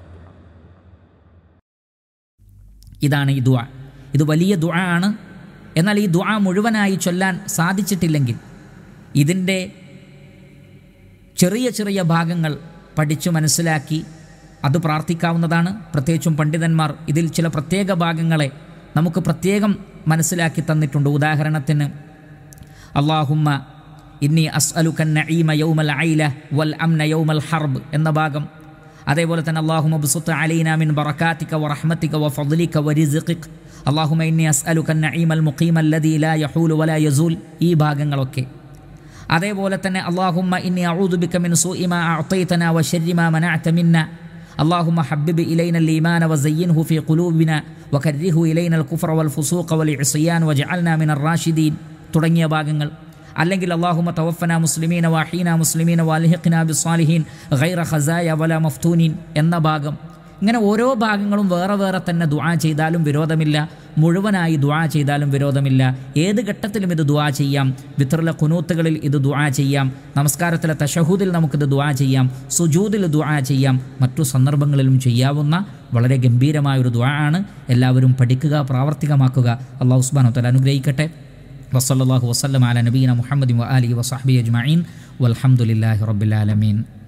ഇതാണ് ഈ ദുആ ഇത് വലിയ ദുആ ആണ് എന്നാൽ ഈ ദുആ മുഴുവനായി ചൊല്ലാൻ സാധിച്ചിട്ടില്ലെങ്കിൽ ഇതിൻ്റെ ചെറിയ ചെറിയ ഭാഗങ്ങൾ പഠിച്ചു മനസ്സിലാക്കി അത് പ്രാർത്ഥിക്കാവുന്നതാണ് പ്രത്യേകിച്ചും പണ്ഡിതന്മാർ ഇതിൽ ചില പ്രത്യേക ഭാഗങ്ങളെ നമുക്ക് പ്രത്യേകം മനസ്സിലാക്കി തന്നിട്ടുണ്ട് ഉദാഹരണത്തിന് അള്ളാഹുമ്മ ഇന്നി അസ്അലുക്കൻ നഈമ യൗമൽ ഐല വൽ അംന യൗമൽ ഹർബ് എന്ന ഭാഗം അതേപോലെ തന്നെ അള്ളാഹുമ ബുസുത്ത് അലൈന മിൻ ബറക്കാത്തിക വ റഹ്മത്തിക വ ഫദ്ലിക വ റിസ്ഖിക് അള്ളാഹുമ ഇന്നി അസ്അലുക്കൻ നഈമൽ മുഖീമൽ ലദീ ലാ യഹൂലു വലാ യസൂൽ ഈ ഭാഗങ്ങളൊക്കെ അതേപോലെ തന്നെ അള്ളാഹുമ്മ ഇന്നി അഊദു ബിക മിൻ സൂഇ മാ അഅതൈതന വ ശർരി മാ മനഅത മിന്ന اللهم حبب إلينا الإيمان وزينه في قلوبنا وكره إلينا الكفر والفسوق والعصيان واجعلنا من الراشدين തുടങ്ങിയ ഭാഗങ്ങൾ അല്ലെങ്കിൽ അള്ളാഹുമ തവഫന മുസ്ലിമീന വാഹീന മുസ്ലിമീന വാലിഹിഖ്ന ബിസ്വാലിഹീൻ ഗൈറ ഖസായ വല മഫ്തൂനീൻ എന്ന ഭാഗം ഇങ്ങനെ ഓരോ ഭാഗങ്ങളും വേറെ വേറെ തന്നെ ദുആ ചെയ്താലും വിരോധമില്ല മുഴുവനായി ദുആ ചെയ്താലും വിരോധമില്ല ഏത് ഘട്ടത്തിലും ഇത് ദുആ ചെയ്യാം വിത്തറിലെ കുനൂത്തുകളിൽ ഇത് ദുആ ചെയ്യാം നമസ്കാരത്തിലെ തഷഹൂദിൽ നമുക്കിത് ദുആ ചെയ്യാം സുജൂദിൽ ദുആ ചെയ്യാം മറ്റു സന്ദർഭങ്ങളിലും ചെയ്യാവുന്ന വളരെ ഗംഭീരമായ ഒരു ദുആ ആണ് എല്ലാവരും പഠിക്കുക പ്രാവർത്തികമാക്കുക അള്ളാഹു ഉസ്മാനോ തല അനുഗ്രഹിക്കട്ടെ വസല്ലാഹു വസ്ലം അല നബീന മുഹമ്മദ് വ അലി വസാഹബി അജ്മീൻ വൽഹമുല്ലാഹി റബ്ബിലാലമീൻ